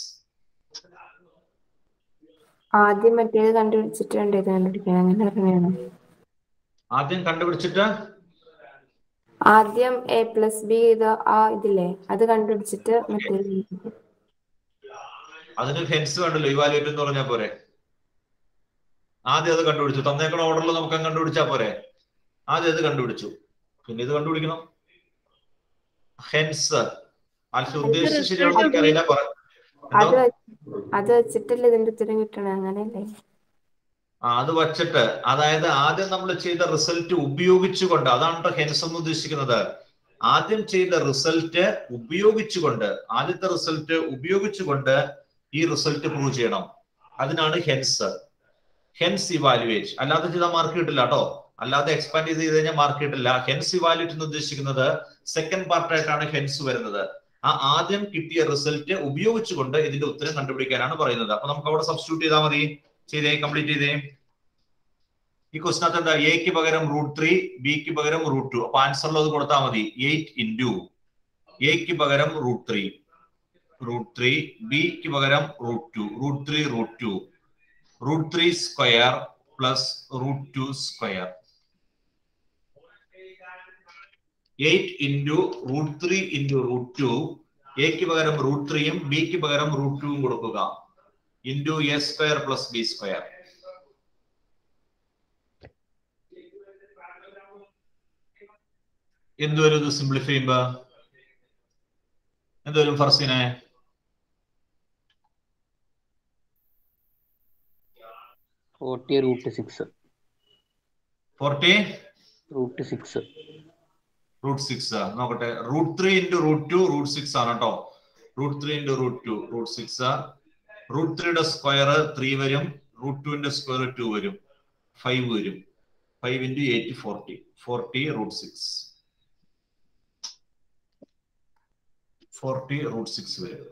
ആദ്യം മറ്റേത് കണ്ടുപിടിച്ചിട്ട് വേണ്ട ഇത് കണ്ടുപിടിക്കാൻ അങ്ങനെ പറഞ്ഞാണ് ആദ്യം കണ്ടുപിടിച്ചിട്ട് ആദ്യം എ പ്ലസ് ബി ഇത് ആ ഇതില്ലേ അത് കണ്ടുപിടിച്ചിട്ട് മറ്റേത് കണ്ടുപിടിക്കും. അതിന് ഹെൻസ് വേണ്ടല്ലോ ഇവാലുവേറ്റ് എന്ന് പറഞ്ഞാൽ പോരെ ആദ്യം അത് കണ്ടുപിടിച്ചു തന്നേക്കണ ഓർഡറിൽ നമുക്ക് അങ്ങ് കണ്ടുപിടിച്ചാ പോരെ ആദ്യം അത് കണ്ടുപിടിച്ചു പിന്നെ ഇത് കണ്ടുപിടിക്കണം ഹെൻസ് ആൽഫ ഉദ്ദേശിച്ച് ശരിയാണെന്ന് എനിക്കറിയില്ല പറ അത് എന്തോ വെച്ച്- അത് വെച്ചിട്ടല്ലേ ഇതിന്റെ ഉത്തരം കിട്ടണേ അങ്ങനെയല്ലേ ആ അത് വച്ചിട്ട് അതായത് ആദ്യം നമ്മൾ ചെയ്ത റിസൾട്ട് ഉപയോഗിച്ചുകൊണ്ട് അതാണ് ട്ടോ ഹെൻസ് എന്ന് ഉദ്ദേശിക്കുന്നത് ആദ്യം ചെയ്ത റിസൾട്ട് ഉപയോഗിച്ചുകൊണ്ട് ആദ്യത്തെ റിസൾട്ട് ഉപയോഗിച്ചുകൊണ്ട് ഈ റിസൾട്ട് പ്രൂവ് ചെയ്യണം അതിനാണ് ഹെൻസ് ഹെൻസ് ഇവാലുവേറ്റ് അല്ലാതെ ചെയ്താൽ മാർക്ക് കിട്ടില്ല കേട്ടോ അല്ലാതെ എക്സ്പാൻഡ് ചെയ്ത് ചെയ്ത് കഴിഞ്ഞാൽ മാർക്ക് കിട്ടില്ല ഹെൻസ് ഇവാലുവേറ്റ് എന്ന് ഉദ്ദേശിക്കുന്നത് സെക്കൻഡ് പാർട്ടായിട്ടാണ് ഹെൻസ് വരുന്നത് ആ ആദ്യം കിട്ടിയ റിസൾട്ട് ഉപയോഗിച്ചുകൊണ്ട് ഇതിന്റെ ഉത്തരം കണ്ടുപിടിക്കാനാണ് പറയുന്നത് അപ്പൊ നമുക്ക് അവിടെ സബ്സ്റ്റിറ്റ്യൂട്ട് ചെയ്താൽ മതി ചെയ്തേ കംപ്ലീറ്റ് ചെയ്തേ ഈ ക്വസ്റ്റിനകത്ത് എന്താ എക്ക് പകരം റൂട്ട് ത്രീ ബിക്ക് പകരം റൂട്ട് ടു അപ്പൊ ആൻസറിൽ അത് കൊടുത്താൽ മതി എയ്റ്റ് ഇൻറ്റു എക്ക് പകരം റൂട്ട് ത്രീ റൂട്ട് ത്രീ ബിക്ക് പകരം root two root three root two root three square plus root two square eight into root three into root two എക്ക് പകരം റൂട്ട് ത്രീയും ബിക്ക് പകരം റൂട്ട് ടുവും കൊടുക്കുക into A square plus B square എന്തുവരും ഇത് സിംപ്ലിഫൈ ചെയ്യുമ്പോ എന്തുവരും ഫർസിനെ forty root six forty root six root six നോക്കട്ടെ root three into root two root six ആണ് കേട്ടോ root three into root two root six root ത്രീയുടെ സ്ക്വയർ ത്രീ വരും റൂട്ട് ടുവിന്റെ സ്ക്വയർ ടു വരും ഫൈവ് വരും five into eight forty forty root six forty root six വരും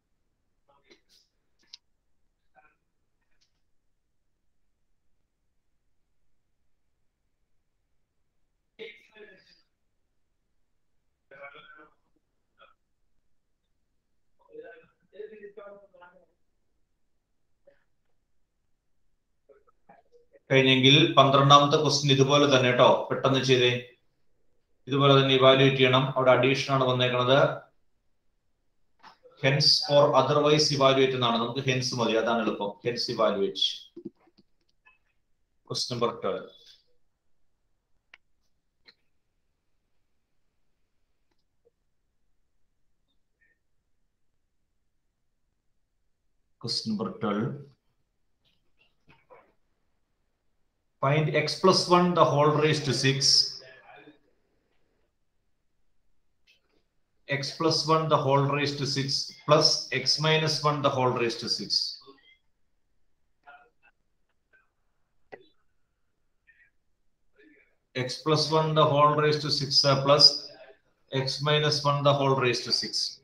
കഴിഞ്ഞെങ്കിൽ പന്ത്രണ്ടാമത്തെ ക്വസ്റ്റ്യൻ ഇതുപോലെ തന്നെ കേട്ടോ പെട്ടെന്ന് ചെയ്തേ ഇതുപോലെ തന്നെ ഇവാലുവേറ്റ് ചെയ്യണം അവിടെ അഡീഷൻ ആണ് വന്നേക്കുന്നത് ഹെൻസ് ഓർ അതർവൈസ് ഇവാലുവേറ്റ് എന്നാണ് നമുക്ക് ഹെൻസ് മതി അതാണ് എളുപ്പം hence evaluate question number twelve Question number 12. Find x plus 1 the whole raised to 6. x plus 1 the whole raised to 6 plus x minus 1 the whole raised to 6. x plus 1 the whole raised to 6 uh, plus x minus 1 the whole raised to 6.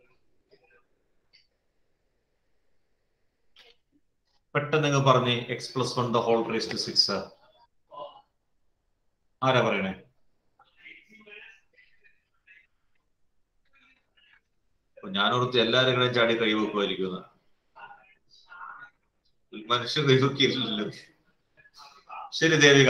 പെട്ടെന്ന് നിങ്ങൾ പറഞ്ഞേ x plus one the whole raise to six ആരാ പറയണേ ഞാനോർത്ത് എല്ലാവരും കൂടെ ചാടി കൈവെക്കുമായിരിക്കും മനുഷ്യ കൈവക്കില്ലല്ലോ ശരി Devika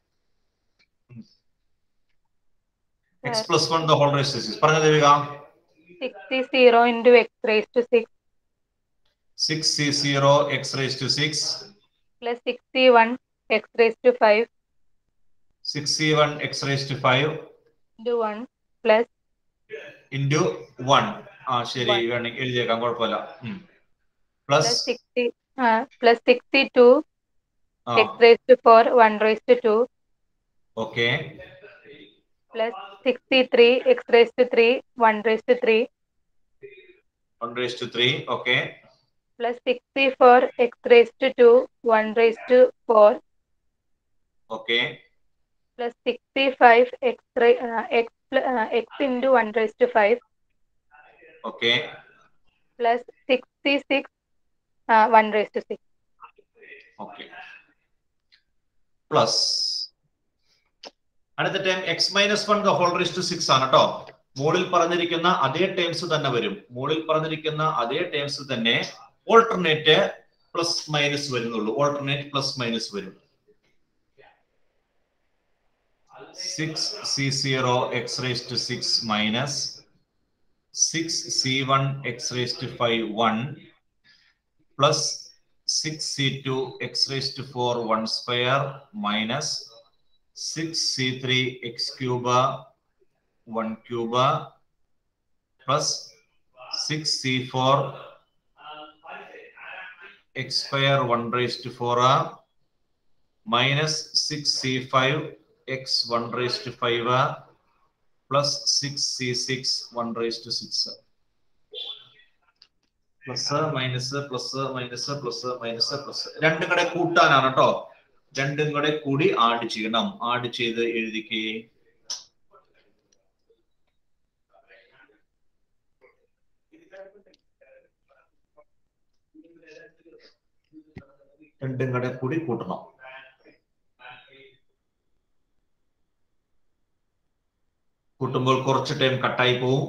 X plus one the whole raise to six പറഞ്ഞ Devika sixty zero into X raise to six six C zero X raise to six plus sixty one X raise to five six C one X raise to five into one plus into one ആ ശരി വേണമെങ്കിൽ എഴുതിയേക്കാം കുഴപ്പമില്ല plus plus sixty plus sixty two ആ X raise to four one raise to two okay plus sixty three x raise to three one raise to three one raise to three okay plus 64 x raised to 2 1 raised to 4 okay plus 65 x ra- uh, x pl- uh, x into 1 raised to 5 okay plus 66 one raise to six okay plus അടുത്ത time x minus one the whole raise to six ആണ് കേട്ടോ മുകളിൽ പറഞ്ഞിരിക്കുന്ന അതേ terms തന്നെ വരും മുകളിൽ പറഞ്ഞിരിക്കുന്ന അതേ ടേംസ് തന്നെ ഓൾട്ടർനേറ്റ് പ്ലസ് മൈനസ് വരുന്നുള്ളൂ ഓൾട്ടർനേറ്റ് പ്ലസ് മൈനസ് വരും six C zero X raise to six minus six C one X raise to five one plus six C two x raise to four one square minus six C three x cube one cube plus six C four x square one raise to four minus six C five x one raise to five plus six C six one raise to six plus minus plus minus plus minus plus രണ്ടും കൂടെ കൂട്ടാനാണ് കേട്ടോ രണ്ടും കൂടെ കൂടി add ചെയ്യണം add ചെയ്ത് എഴുതിക്കേ രണ്ടും കൂടെ കൂടി കൂട്ടണം കൂട്ടുമ്പോൾ കുറച്ച് ടൈം കട്ടായി പോവും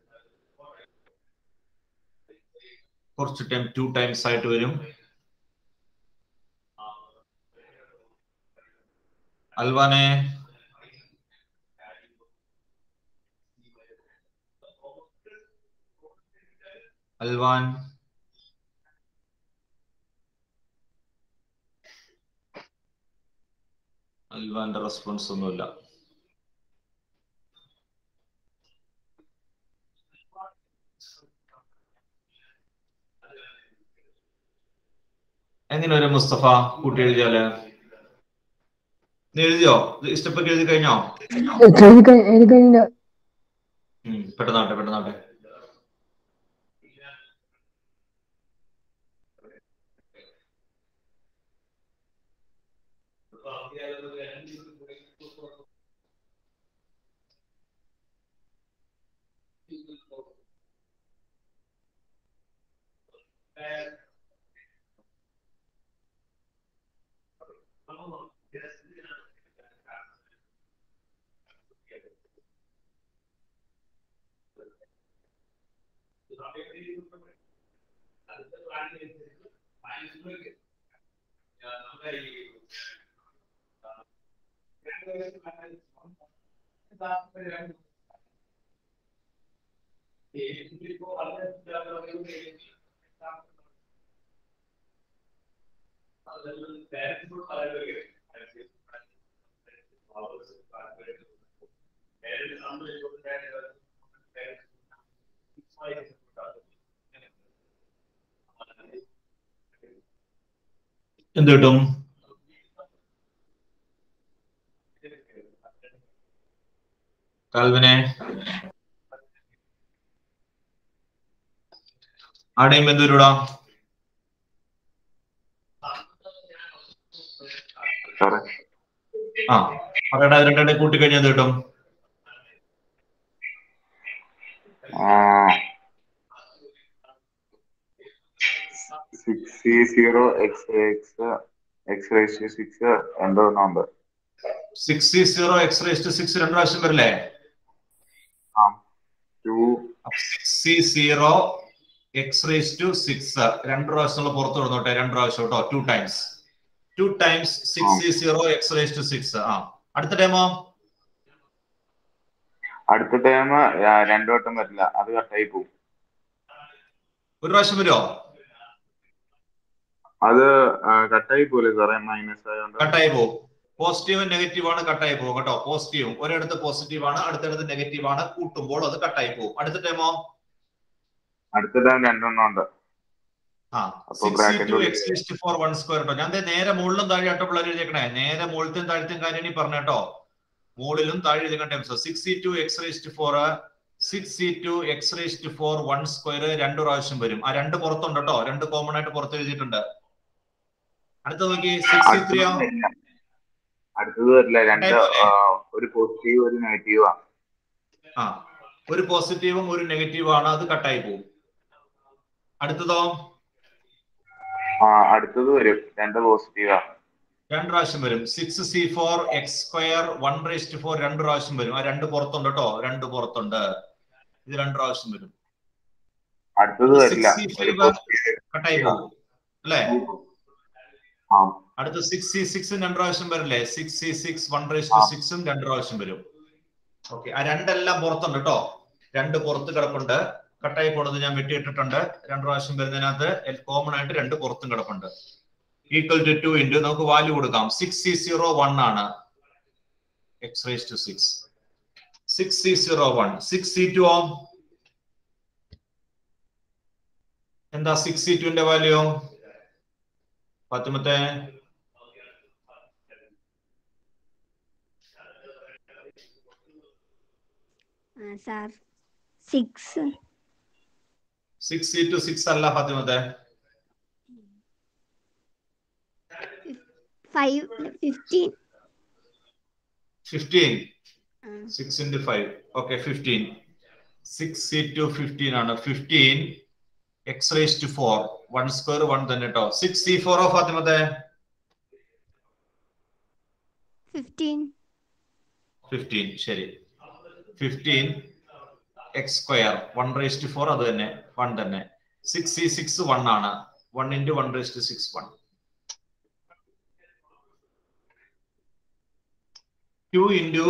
കുറച്ച് ടൈം ടു ടൈംസ് ആയിട്ട് വരും അൽവാനെ അൽവാൻ അൽവാന്റെ റെസ്പോൺസ് ഒന്നുമില്ല എങ്ങനെ വരും മുസ്തഫ കൂട്ടി എഴുതിയാല് നീ എഴുതിയോ സ്റ്റെപ്പൊക്കെ എഴുതി കഴിഞ്ഞോ എനിക്കതിന്റെ ഉം, പെട്ടെന്നാട്ടെ പെട്ടെന്നാട്ടെ എന്ത് കിട്ടും കാൽവിനെ ആടെയും എന്ത് വരൂടാ സാറേ ആ പറയടാ രണ്ടേ കൂട്ടി കഴിഞ്ഞാൽ എന്ത് കിട്ടും six C zero x x x raise six എന്തോ number six C zero X raise to six രണ്ട് പ്രാവശ്യം വരില്ലേ two six C zero X raise to six രണ്ട് പ്രാവശ്യമുള്ള പുറത്ത് വിടുന്നോട്ടെ രണ്ട് പ്രാവശ്യം കേട്ടോ two times two times six C zero X raise to six ആ അടുത്ത ടൈമോ അടുത്ത ടൈം രണ്ടു വട്ടം വരില്ല അത് കട്ടായി പോകും ഒരു പ്രാവശ്യം വരുമോ അത് കട്ടായി പോലെ സാറേ മൈനസ് ആയതുകൊണ്ട് കട്ടായി പോകും പോസിറ്റീവും നെഗറ്റീവ് ആണ് കട്ടായി പോകും കേട്ടോ പോസിറ്റീവും ഒരിടത്ത് പോസിറ്റീവ് ആണ് അടുത്തടുത്ത് നെഗറ്റീവ് ആണ് കൂട്ടുമ്പോൾ അത് കട്ടായി പോകും അടുത്ത ടൈമോ അടുത്ത ടൈം രണ്ടെണ്ണം ഉണ്ട് ആ അപ്പൊ സിക്സ് bracket ടു ഉള്ളിൽ x list four one square കേട്ടോ ഞാൻ ദേ നേരെ മുകളിലും താഴെ ആട്ടോ പിള്ളേർ എഴുതിയേക്കണേ നേരെ മുകളിലത്തെയും താഴത്തെയും കാര്യം ഇനി പറഞ്ഞ കേട്ടോ മുകളിലും താഴെ എഴുതിയേക്കണ times six C two x raised four six C two x raised four one square രണ്ട് പ്രാവശ്യം വരും ആ രണ്ട് പുറത്തുണ്ട് കേട്ടോ രണ്ട് കോമൺ ആയിട്ട് പുറത്ത് എഴുതിയിട്ടുണ്ട് അടുത്ത നോക്കി സിക്സ് സി ത്രീയോ അടുത്തത് വരില്ല രണ്ട് ആ, ഒരു പോസിറ്റീവ് ഒരു നെഗറ്റീവ് ആണ് ആ ഒരു പോസിറ്റീവും ഒരു നെഗറ്റീവും ആണ് അത് കട്ടായി പോകും അടുത്തതോ ആ അടുത്തത് വരും രണ്ട് പോസിറ്റീവാ രണ്ട് പ്രാവശ്യം വരും six C four x square one raised four രണ്ട് പ്രാവശ്യം വരും ആ രണ്ട് പുറത്തുണ്ട് കേട്ടോ രണ്ട് പുറത്തുണ്ട് ഇത് രണ്ട് പ്രാവശ്യം വരും അടുത്തത് വരില്ല സിക്സ് സി ഒരു ഫൈവ് പോസിറ്റീവ് കട്ടായി പോകും അല്ലേ ആ അടുത്ത സിക്സ് സി സിക്സും രണ്ട് പ്രാവശ്യം വരില്ലേ സിക്സ് സി സിക്സ് വൺ റേസ്റ്റ് സിക്സും രണ്ട് പ്രാവശ്യം വരും ഓക്കെ ആ രണ്ടെല്ലാം പുറത്തുണ്ട് കേട്ടോ രണ്ട് പുറത്ത് കിടപ്പുണ്ട് കട്ടായി പോണത് ഞാൻ വെട്ടിയിട്ടിട്ടുണ്ട് രണ്ട് പ്രാവശ്യം വരുന്നതിനകത്ത് കോമൺ ആയിട്ട് രണ്ട് പുറത്തും കിടപ്പുണ്ട് ഈക്വൽ ടു ടു ഇൻറ്റു നമുക്ക് വാല്യൂ കൊടുക്കാം സിക്സ് സി സീറോ വൺ ആണ് x raise to six six C zero one six C two ഓം എന്താ സിക്സ് സി ടുവിന്റെ വാല്യൂ പത്തുമത്തെ sir six six C two six അല്ല ഫാത്തിമത്തെ five fifteen fifteen six into five okay fifteen six C two fifteen ആണ് fifteen x raise to four one square one തന്നെ കേട്ടോ six C four ഓ ഫാത്തിമത്തെ fifteen fifteen ശരി fifteen X square one raise to four അത് തന്നെ one തന്നെ six C six one ആണ് one into one raise to six one two into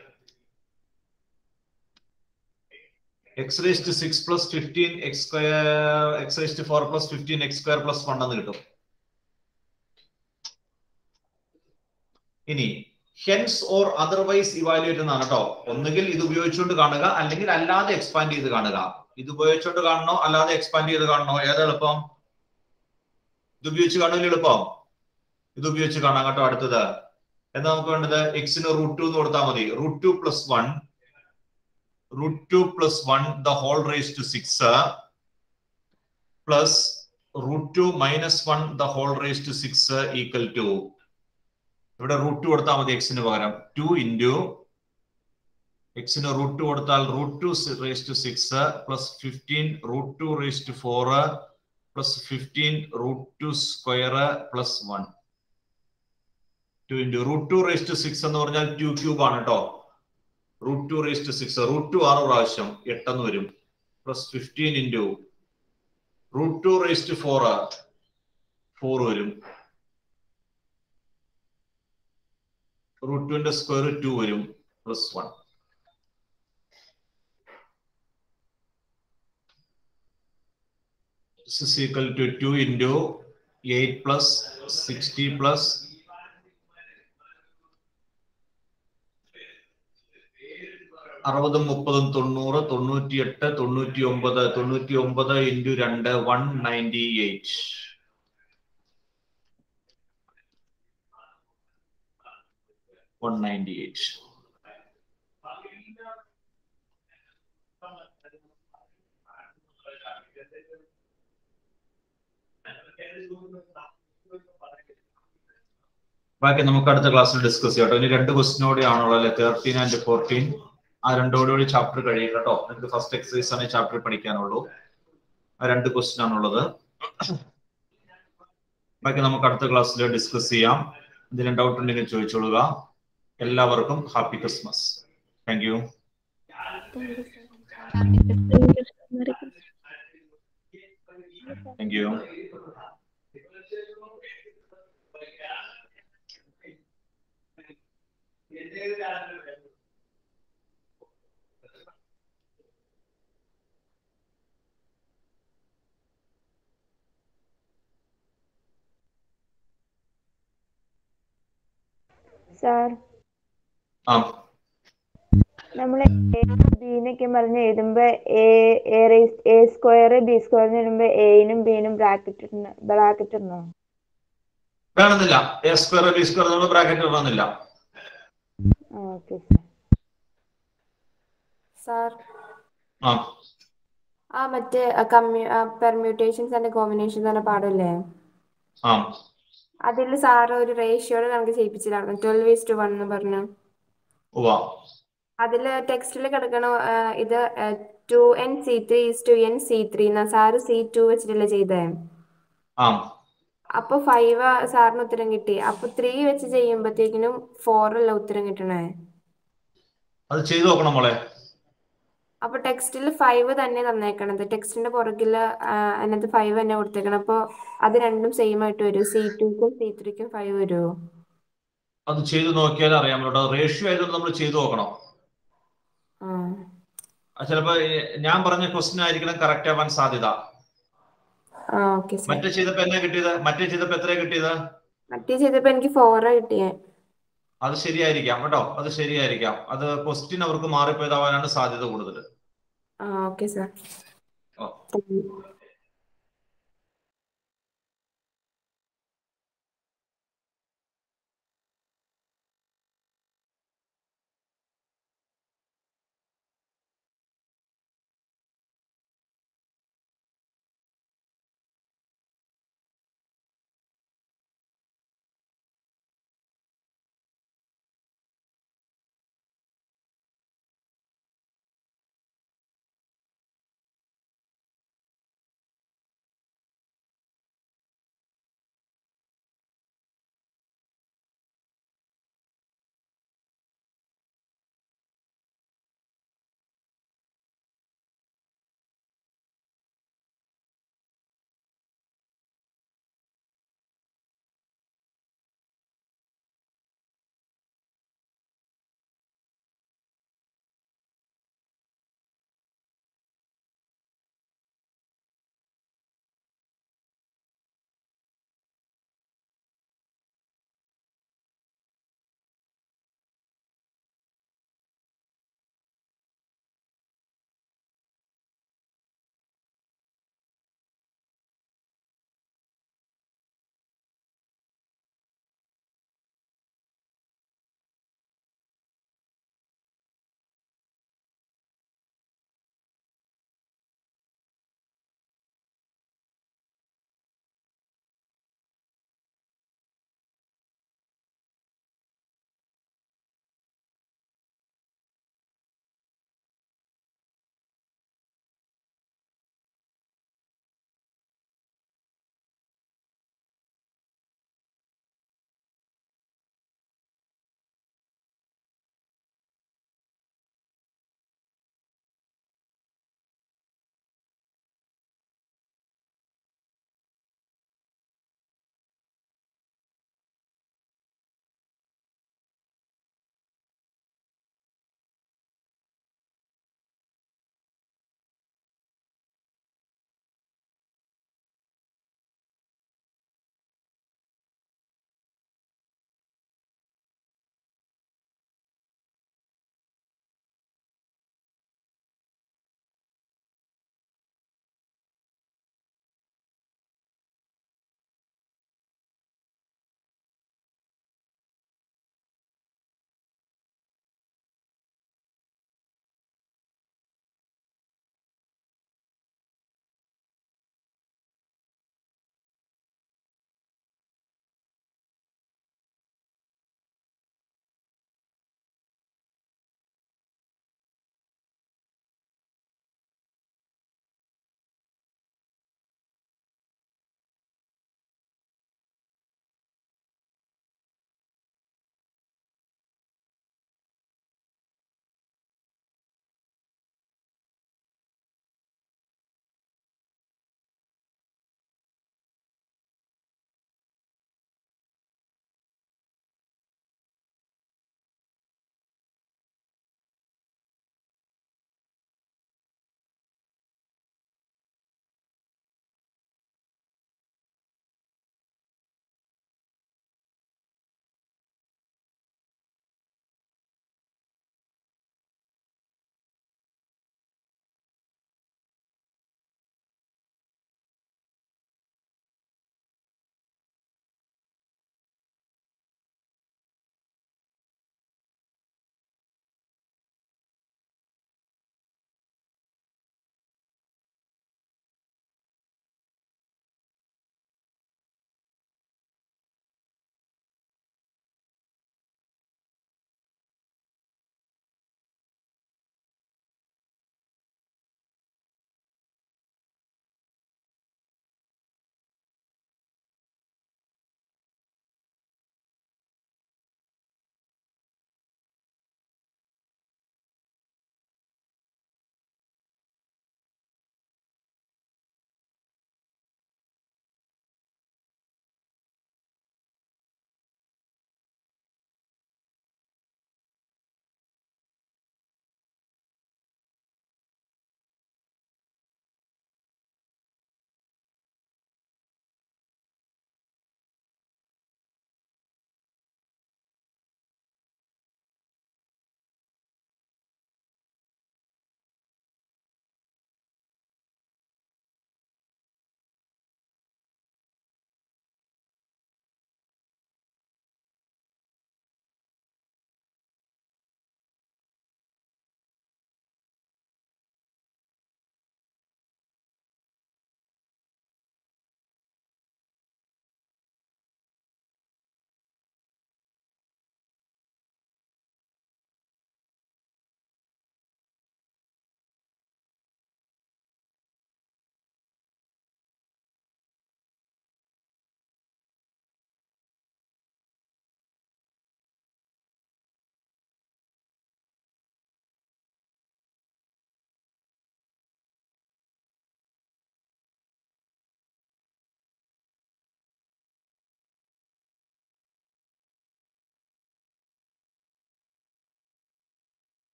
X raise to six plus fifteen X square x raise to four plus fifteen X square plus one എന്ന് കിട്ടും ഇനി hence or otherwise evaluate എന്നാണ് കേട്ടോ ഒന്നുകിൽ ഇത് ഉപയോഗിച്ചുകൊണ്ട് കാണുക അല്ലെങ്കിൽ അല്ലാതെ എക്സ്പാൻഡ് ചെയ്ത് കാണുക ഇത് ഉപയോഗിച്ചുകൊണ്ട് കാണണോ അല്ലാതെ എക്സ്പാൻഡ് ചെയ്ത് കാണണോ ഏതാ എളുപ്പം ഇത് ഉപയോഗിച്ച് കാണുമല്ലോ എളുപ്പം ഇത് ഉപയോഗിച്ച് കാണാം കേട്ടോ അടുത്തത് എന്താ നമുക്ക് വേണ്ടത് എക്സിന് റൂട്ട് ടു എന്ന് കൊടുത്താൽ മതി root two plus one root two plus one the whole raise to six plus root two minus one the whole raise to six equal to ഇവിടെ റൂട്ട് ടു കൊടുത്താൽ മതി എക്സിന് പകരം ടു ഇൻറ്റു എക്സിന് root two കൊടുത്താൽ root two raise to six plus fifteen root two raise to four plus fifteen root two square plus one two into root two raise to six എന്ന് പറഞ്ഞാൽ to cube ആണ് കേട്ടോ root two raise to six root two ആറ് പ്രാവശ്യം എട്ടെന്ന് വരും plus fifteen into root two raise to four four വരും root ടുവിന്റെ സ്ക്വയർ ടു വരും plus one This is equal to 2 into 8 plus 60 plus അറുപതും മുപ്പതും തൊണ്ണൂറ് തൊണ്ണൂറ്റി എട്ട് തൊണ്ണൂറ്റി ഒമ്പത് തൊണ്ണൂറ്റി ഒമ്പത് ഇൻറ്റു രണ്ട് one ninety eight one ninety eight ബാക്കി നമുക്ക് അടുത്ത ക്ലാസ്സിൽ ഡിസ്കസ് ചെയ്യാം കേട്ടോ ഇനി രണ്ട് ക്വസ്റ്റിനും കൂടി ആണുള്ളത് അല്ലെ തേർട്ടീൻ ആൻഡ് ഫോർട്ടീൻ ആ രണ്ടോടുകൂടി ചാപ്റ്റർ കഴിയും കേട്ടോ നിങ്ങൾക്ക് ഫസ്റ്റ് എക്സസൈസ് ആണ് ചാപ്റ്റർ പഠിക്കാനുള്ളൂ ആ രണ്ട് ക്വസ്റ്റ്യൻ ആണുള്ളത് ബാക്കി നമുക്ക് അടുത്ത ക്ലാസ്സിൽ ഡിസ്കസ് ചെയ്യാം എന്തെങ്കിലും ഡൗട്ട് ഉണ്ടെങ്കിൽ ചോദിച്ചോളുക എല്ലാവർക്കും happy Christmas thank you thank you sir ആ നമ്മൾ ബിന്നൊക്കെ പറഞ്ഞ് എഴുതുമ്പോ a a square B square എഴുതുമ്പോ എനും ബിനും ബ്രാക്കറ്റ് ബ്രാക്കറ്റ് ഇടണോ വേണമെന്നില്ല എ സ്ക്വയർ ബി സ്ക്വയർ നമ്മൾ ബ്രാക്കറ്റ് ഇടണമെന്നില്ല ഓക്കെ സാർ ആ ആ മറ്റേ കമ്മ്യൂ പെർമ്യൂട്ടേഷൻസ് ആൻഡ് കോമ്പിനേഷൻസ് എന്ന പാടല്ലേ ആ അതിൽ സാറ് ഒരു റേഷ്യോടെ നമുക്ക് ചെയ്യിപ്പിച്ചിട്ടാണ് ട്വൽവ് ഈസ് ടു വൺ എന്ന് പറഞ്ഞു ഉവ്വ അതിൽ ടെക്സ്റ്റിൽ കിടക്കണ ആ, ഇത് two N C three is to N C three എന്നാ സാറ് സി ടു വെച്ചിട്ടല്ലേ ചെയ്തേ ആ അപ്പൊ ഫൈവ് സാറിന് ഉത്തരം കിട്ടി അപ്പൊ ത്രീ വെച്ച് ചെയ്യുമ്പോഴത്തേക്കിനും ഫോർ അല്ല ഉത്തരം കിട്ടണേ അത് ചെയ്തു നോക്കണം മോളെ അപ്പൊ ടെക്സ്റ്റിൽ ഫൈവ് തന്നെ തന്നേക്കണത് ടെക്സ്റ്റിന്റെ പുറകില് ആ, അതിനകത്ത് ഫൈവ് തന്നെ കൊടുത്തേക്കണം അപ്പൊ അത് രണ്ടും സെയിം ആയിട്ട് വരും സി ടുക്കും സി ത്രീക്കും ഫൈവ് വരുമോ അത് ചെയ്തു നോക്കിയാൽ അറിയാൻ കേട്ടോ റേഷ്യോ ആയതുകൊണ്ട് നമ്മൾ ചെയ്തു നോക്കണം ആ അത് ചിലപ്പോ ഏ, ഞാൻ പറഞ്ഞ ക്വസ്റ്റ്യൻ ആയിരിക്കണം കറക്റ്റ് ആവാൻ സാധ്യത ആ ഓക്കെ സാർ മറ്റേ ചെയ്തപ്പോ എന്നാ കിട്ടിയത് മറ്റേ ചെയ്തപ്പോ എത്രയാ കിട്ടിയത് മറ്റേ ചെയ്തപ്പോ എനിക്ക് ഫോറാ കിട്ടിയേ അത് ശരിയായിരിക്കാം കേട്ടോ അത് ശരിയായിരിക്കാം അത് ക്വസ്റ്റ്യൻ അവർക്ക് മാറിപ്പോയതാവാനാണ് സാധ്യത കൂടുതൽ ആ ഓക്കെ സാർ ഓ താങ്ക് യു